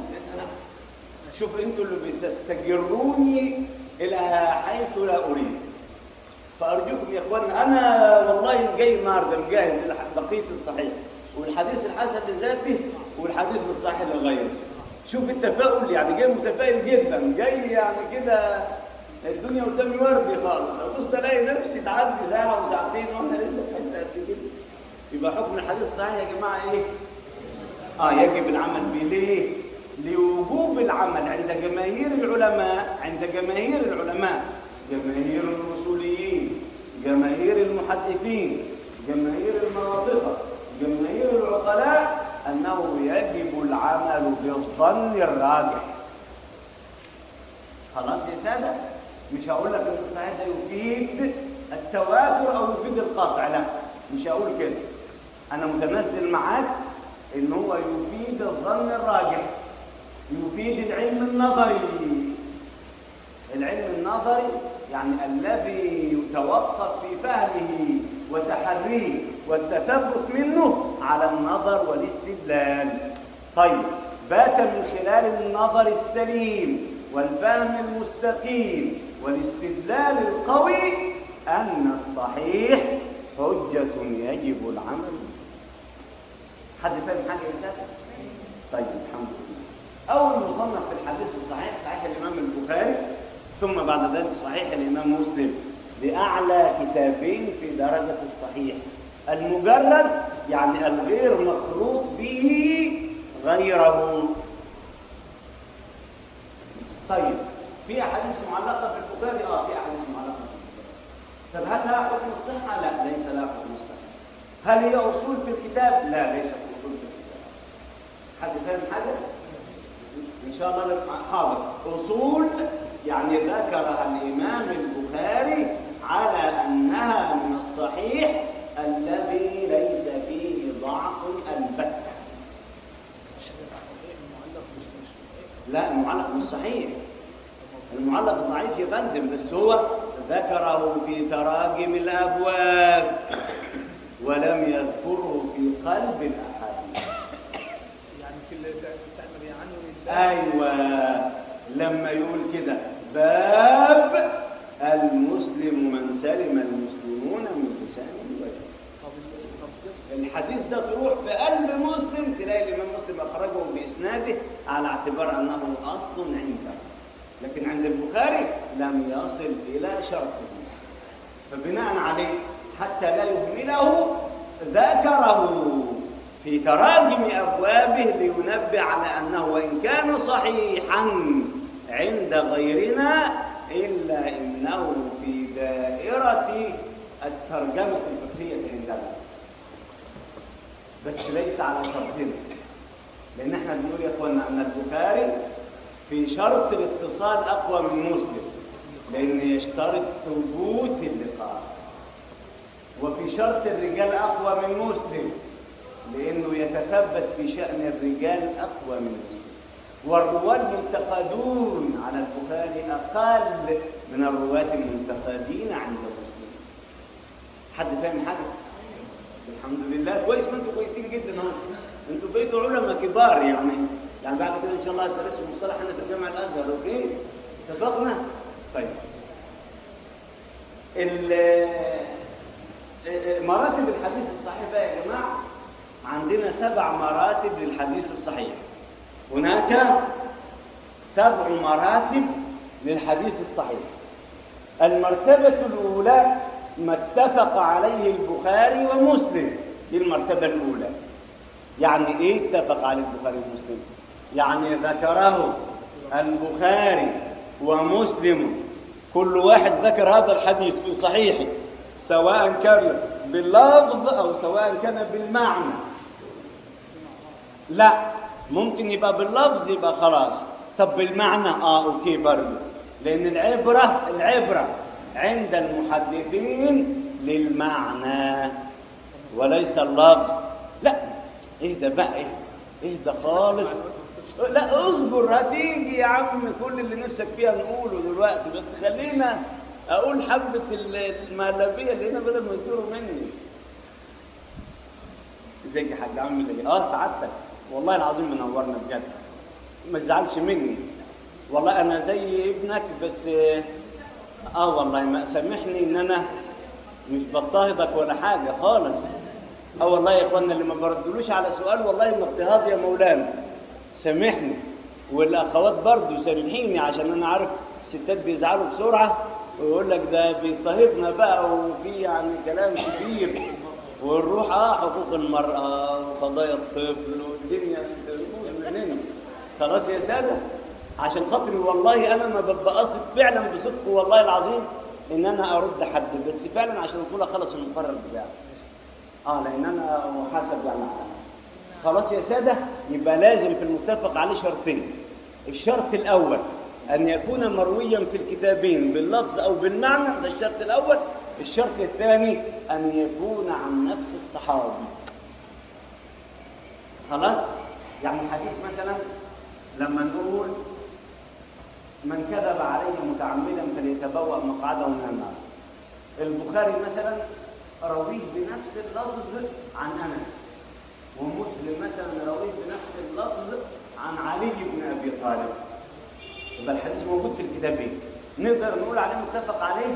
شوف انتوا اللي بتستجروني إلى حيث لا أريد فأرجوكم يا إخوانا أنا والله جاي النهارده مجهز إلى بقية الصحيح والحديث الحسن لذاته والحديث الصحيح لغيره شوف التفاؤل يعني جاي متفائل جدا جاي يعني كده الدنيا قدامي وردي خالص ابص الاقي نفسي تعدي ساعه وساعتين وانا لسه في حته قد كده يبقى حكم الحديث الصحيح يا جماعه ايه؟ اه يجب العمل به ليه؟ لوجوب العمل عند جماهير العلماء عند جماهير العلماء جماهير الاصوليين جماهير المحدثين جماهير المناطق جماهير العقلاء انه يجب العمل بالظن الراجح خلاص يا ساده مش هقول لك ان الصحيح ده يفيد التواتر او يفيد القطع لا مش هقول كده انا متنزل معاك ان هو يفيد الظن الراجح يفيد العلم النظري العلم النظري يعني الذي يتوقف في فهمه وتحريه والتثبت منه على النظر والاستدلال طيب بات من خلال النظر السليم والفهم المستقيم والاستدلال القوي أن الصحيح حجة يجب العمل بها حد فاهم حاجة يا ساتر؟ طيب الحمد لله أول مصنف في الحديث الصحيح صحيح الإمام البخاري ثم بعد ذلك صحيح الإمام مسلم لأعلى كتابين في درجة الصحيح المجرد يعني الغير مخلوط به غيره طيب في أحاديث معلقة في البخاري؟ آه في أحاديث معلقة في البخاري طب هل لها حكم الصحة؟ لا ليس لها حكم الصحة هل هي أصول في الكتاب؟ لا ليست أصول في الكتاب حد فاهم حاجة؟ إن شاء الله لك حاضر أصول يعني ذكرها الإمام البخاري على أنها من الصحيح الذي ليس فيه ضعف البتة صحيح المعلق مش مش صحيح لا المعلق مش صحيح المعلق ضعيف يا فندم بس هو ذكره في تراجم الأبواب ولم يذكره في قلب الأحاديث يعني في ال- في ساعة ما بيعنوا لله ايوه لما يقول كده باب المسلم من سلم المسلمون من لسانه ويده طب ال- طب ده الحديث ده تروح في قلب مسلم تلاقي الامام مسلم اخرجه باسناده على اعتبار انه اصل عنده لكن عند البخاري لم يصل الى شرطه فبناء عليه حتى لا يهمله ذكره في تراجم ابوابه لينبه على انه وان كان صحيحا عند غيرنا الا انه في دائره الترجمه الفقهيه عندنا بس ليس على شرطنا لان احنا بنقول يا اخوانا ان البخاري في شرط الاتصال اقوى من مسلم لان يشترط ثبوت اللقاء وفي شرط الرجال اقوى من مسلم لانه يتثبت في شان الرجال اقوى من مسلم والرواه المنتقدون على البخاري اقل من الرواه المنتقدين عند مسلم حد فاهم حاجه الحمد لله كويس ما انتوا كويسين جدا اهو انتوا بقيتوا علماء كبار يعني يعني بعد كده ان شاء الله هتدرسوا مصطلح هنا في الجامعه الازهر اوكي اتفقنا طيب ال- مراتب الحديث الصحيح بقى يا جماعه عندنا سبع مراتب للحديث الصحيح هناك سبع مراتب للحديث الصحيح المرتبة الأولى ما اتفق عليه البخاري ومسلم دي المرتبة الأولى يعني إيه اتفق عليه البخاري ومسلم؟ يعني ذكره البخاري ومسلم كل واحد ذكر هذا الحديث في صحيحه سواء كان باللفظ أو سواء كان بالمعنى لا ممكن يبقى باللفظ يبقى خلاص طب بالمعنى اه اوكي برضه لان العبره العبره عند المحدثين للمعنى وليس اللفظ لا اهدى بقى اهدى اهدى خالص لا اصبر هتيجي يا عم كل اللي نفسك فيها نقوله دلوقتي بس خلينا اقول حبه المهلبيه اللي هنا بدل ما يطيروا مني ازيك يا حاج عامل ايه؟ اه سعادتك والله العظيم منورنا بجد ما تزعلش مني والله انا زي ابنك بس اه والله ما سامحني ان انا مش بضطهدك ولا حاجه خالص اه والله يا اخوانا اللي ما بردلوش على سؤال والله ما اضطهاد يا مولانا سامحني والاخوات برضو سامحيني عشان انا عارف الستات بيزعلوا بسرعه ويقول لك ده بيضطهدنا بقى وفي يعني كلام كبير ونروح اه حقوق المراه وقضايا الطفل والدنيا تبوظ مننا خلاص يا ساده عشان خاطري والله انا ما ببقى قاصد فعلا بصدق والله العظيم ان انا ارد حد بس فعلا عشان اطول اخلص المقرر بتاعي اه لان انا محاسب يعني على هذا خلاص يا ساده يبقى لازم في المتفق عليه شرطين الشرط الاول ان يكون مرويا في الكتابين باللفظ او بالمعنى ده الشرط الاول الشرط الثاني ان يكون عن نفس الصحابي خلاص يعني حديث مثلا لما نقول من كذب علي متعمدا فليتبوأ مقعده من النار البخاري مثلا رويه بنفس اللفظ عن انس ومسلم مثلا رويه بنفس اللفظ عن علي بن ابي طالب يبقى الحديث موجود في الكتابين نقدر نقول عليه متفق عليه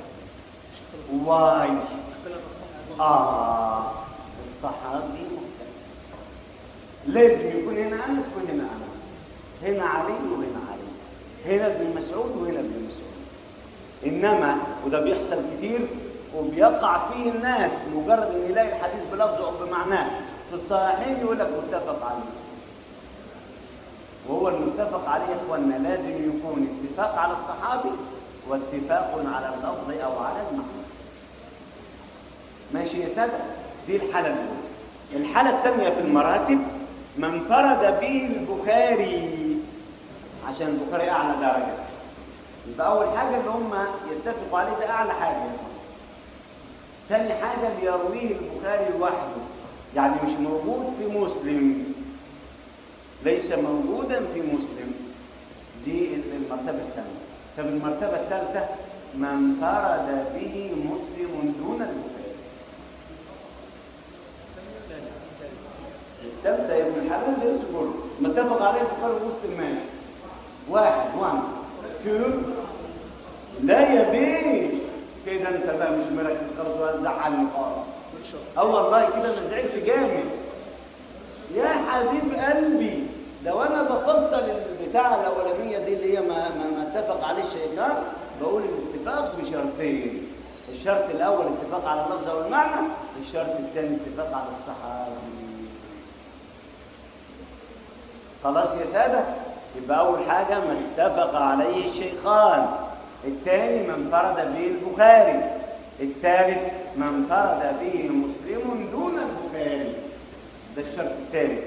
واي اختلاف الصحابة اه الصحابي مختلف لازم يكون هنا انس وهنا انس هنا علي وهنا علي هنا ابن مسعود وهنا ابن مسعود انما وده بيحصل كتير وبيقع فيه الناس مجرد ان يلاقي الحديث بلفظه او بمعناه في الصحيحين يقول لك متفق عليه وهو المتفق عليه يا اخوانا لازم يكون اتفاق على الصحابي واتفاق على اللفظ او على المعنى ماشي يا سادة دي الحالة الأولى الحالة الثانية في المراتب ما انفرد به البخاري عشان البخاري أعلى درجة يبقى أول حاجة اللي هم يتفقوا عليه ده أعلى حاجة يا إخوان. تاني حاجة اللي يرويه البخاري لوحده يعني مش موجود في مسلم ليس موجودا في مسلم دي المرتبة الثانية طب المرتبة الثالثة ما انفرد به مسلم دون البخاري الثالثة يا ابن الحلال ده يذكر متفق عليه البخاري ومسلم ماشي واحد وان تو لا يا بيه كده انت بقى مش مركز خالص وهتزعلني خالص شهر اه والله كده انا زعلت جامد يا حبيب قلبي لو انا بفصل البتاعه الاولانيه دي اللي هي ما, ما, ما اتفق عليه الشيخان بقول الاتفاق بشرطين الشرط الاول اتفاق على اللفظ والمعنى الشرط الثاني اتفاق على الصحابي خلاص يا ساده يبقى اول حاجه ما اتفق عليه الشيخان الثاني ما انفرد به البخاري الثالث ما انفرد به مسلم دون البخاري ده الشرط الثالث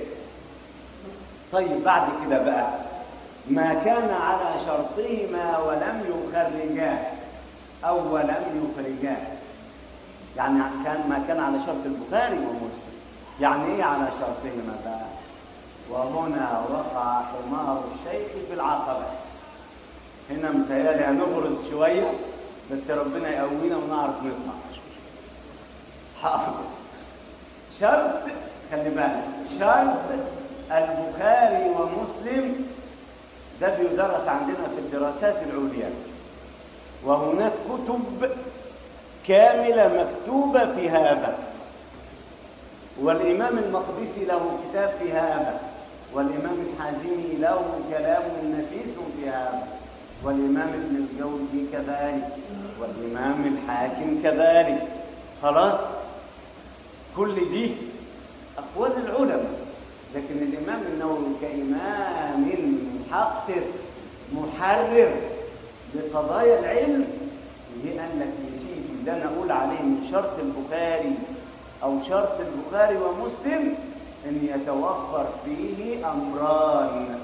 طيب بعد كده بقى ما كان على شرطهما ولم يخرجاه او ولم يخرجاه يعني كان ما كان على شرط البخاري ومسلم يعني ايه على شرطهما بقى وهنا وقع حمار الشيخ في العقبه هنا متهيألي هنبرز شويه بس ربنا يقوينا ونعرف نطلع حاضر شرط خلي بالك شرط البخاري ومسلم ده بيدرس عندنا في الدراسات العليا وهناك كتب كاملة مكتوبة في هذا والإمام المقدسي له كتاب في هذا والإمام الحازمي له كلام نفيس في هذا والإمام ابن الجوزي كذلك والإمام الحاكم كذلك خلاص كل دي أقوال العلماء لكن الإمام النووي كإمام محقق محرر بقضايا العلم جه قال لك يا سيدي اللي أنا أقول عليه من شرط البخاري أو شرط البخاري ومسلم أن يتوفر فيه أمران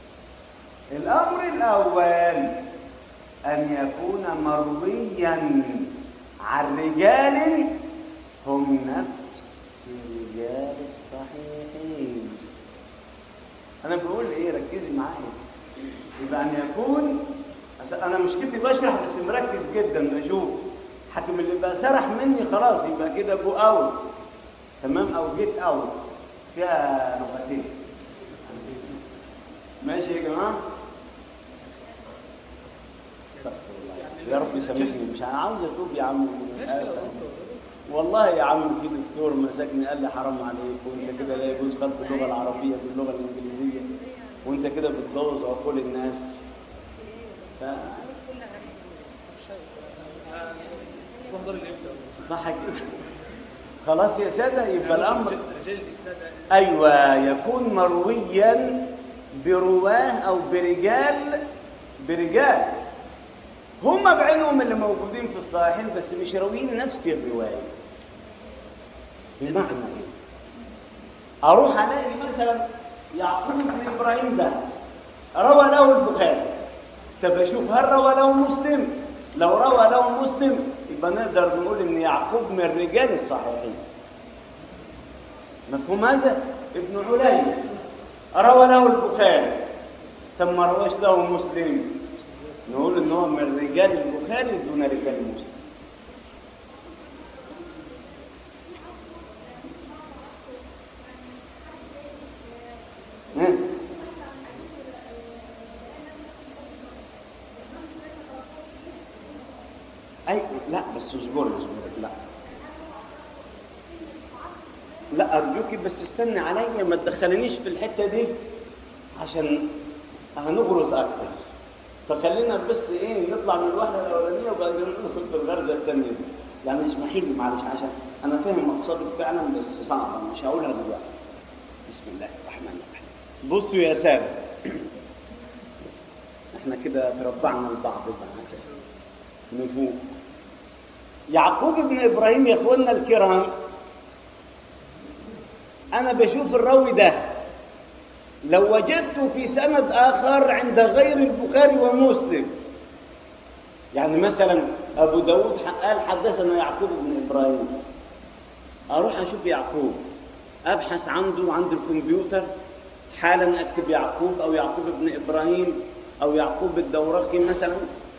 الأمر الأول أن يكون مرويا عن رجال هم نفس رجال الصحيحين أنا بقول إيه ركزي معايا يبقى أن يكون أصل أنا مشكلتي بشرح بس مركز جدا بشوف حكم اللي بقى سرح مني خلاص يبقى كده جو أوت تمام أو جيت أوت فيها لغتين ماشي يا جماعة استغفر الله يا رب يسامحني مش انا عاوز اتوب يا عم ماشي يا دكتور والله يا عم في دكتور مسكني قال لي حرام عليك وانت كده لا يجوز خلط اللغه العربيه باللغه الانجليزيه وانت كده بتبوظ عقول الناس ف... تحضر الافتاء صح كده خلاص يا ساده يبقى الامر رجال الاسناد ايوه يكون مرويا برواه او برجال برجال هم بعينهم اللي موجودين في الصحيحين بس مش راويين نفس الروايه بمعنى ايه اروح الاقي مثلا يعقوب بن ابراهيم ده روى له البخاري طب اشوف هل روى له مسلم لو روى له مسلم يبقى نقدر نقول ان يعقوب من رجال الصحيحين مفهوم هذا ابن علي روى له البخاري طب ما رواش له مسلم نقول ان هو من رجال البخاري دون رجال مسلم ها؟ اي لا بس اصبري اصبري لا لا ارجوكي بس استني عليا ما تدخلنيش في الحته دي عشان هنبرز اكتر فخلينا بس ايه نطلع من الوحده الاولانيه وبعدين ندخل في الغرزه الثانيه دي يعني اسمحي لي معلش عشان انا فاهم مقصدك فعلا بس صعبه مش هقولها دلوقتي بسم الله الرحمن الرحيم بصوا يا ساده احنا كده تربعنا البعض بقى عشان نفوق يعقوب بن ابراهيم يا اخواننا الكرام انا بشوف الراوي ده لو وجدته في سند اخر عند غير البخاري ومسلم يعني مثلا ابو داود قال حدثنا يعقوب بن ابراهيم اروح اشوف يعقوب ابحث عنده عند الكمبيوتر حالا اكتب يعقوب او يعقوب بن ابراهيم او يعقوب الدورقي مثلا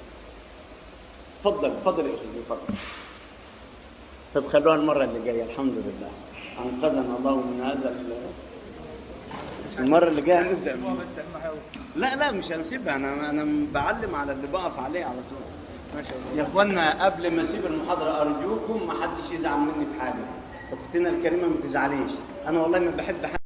تفضل تفضل يا استاذ تفضل طب خلوها المره اللي جايه الحمد لله انقذنا الله من هذا ال- المره اللي جايه نبدا هو بس اهم حاجه لا لا مش هنسيبها انا انا بعلم على اللي بقف عليه على طول يا اخوانا قبل ما اسيب المحاضره ارجوكم ما حدش يزعل مني في حاجه اختنا الكريمه ما تزعليش انا والله ما بحب حد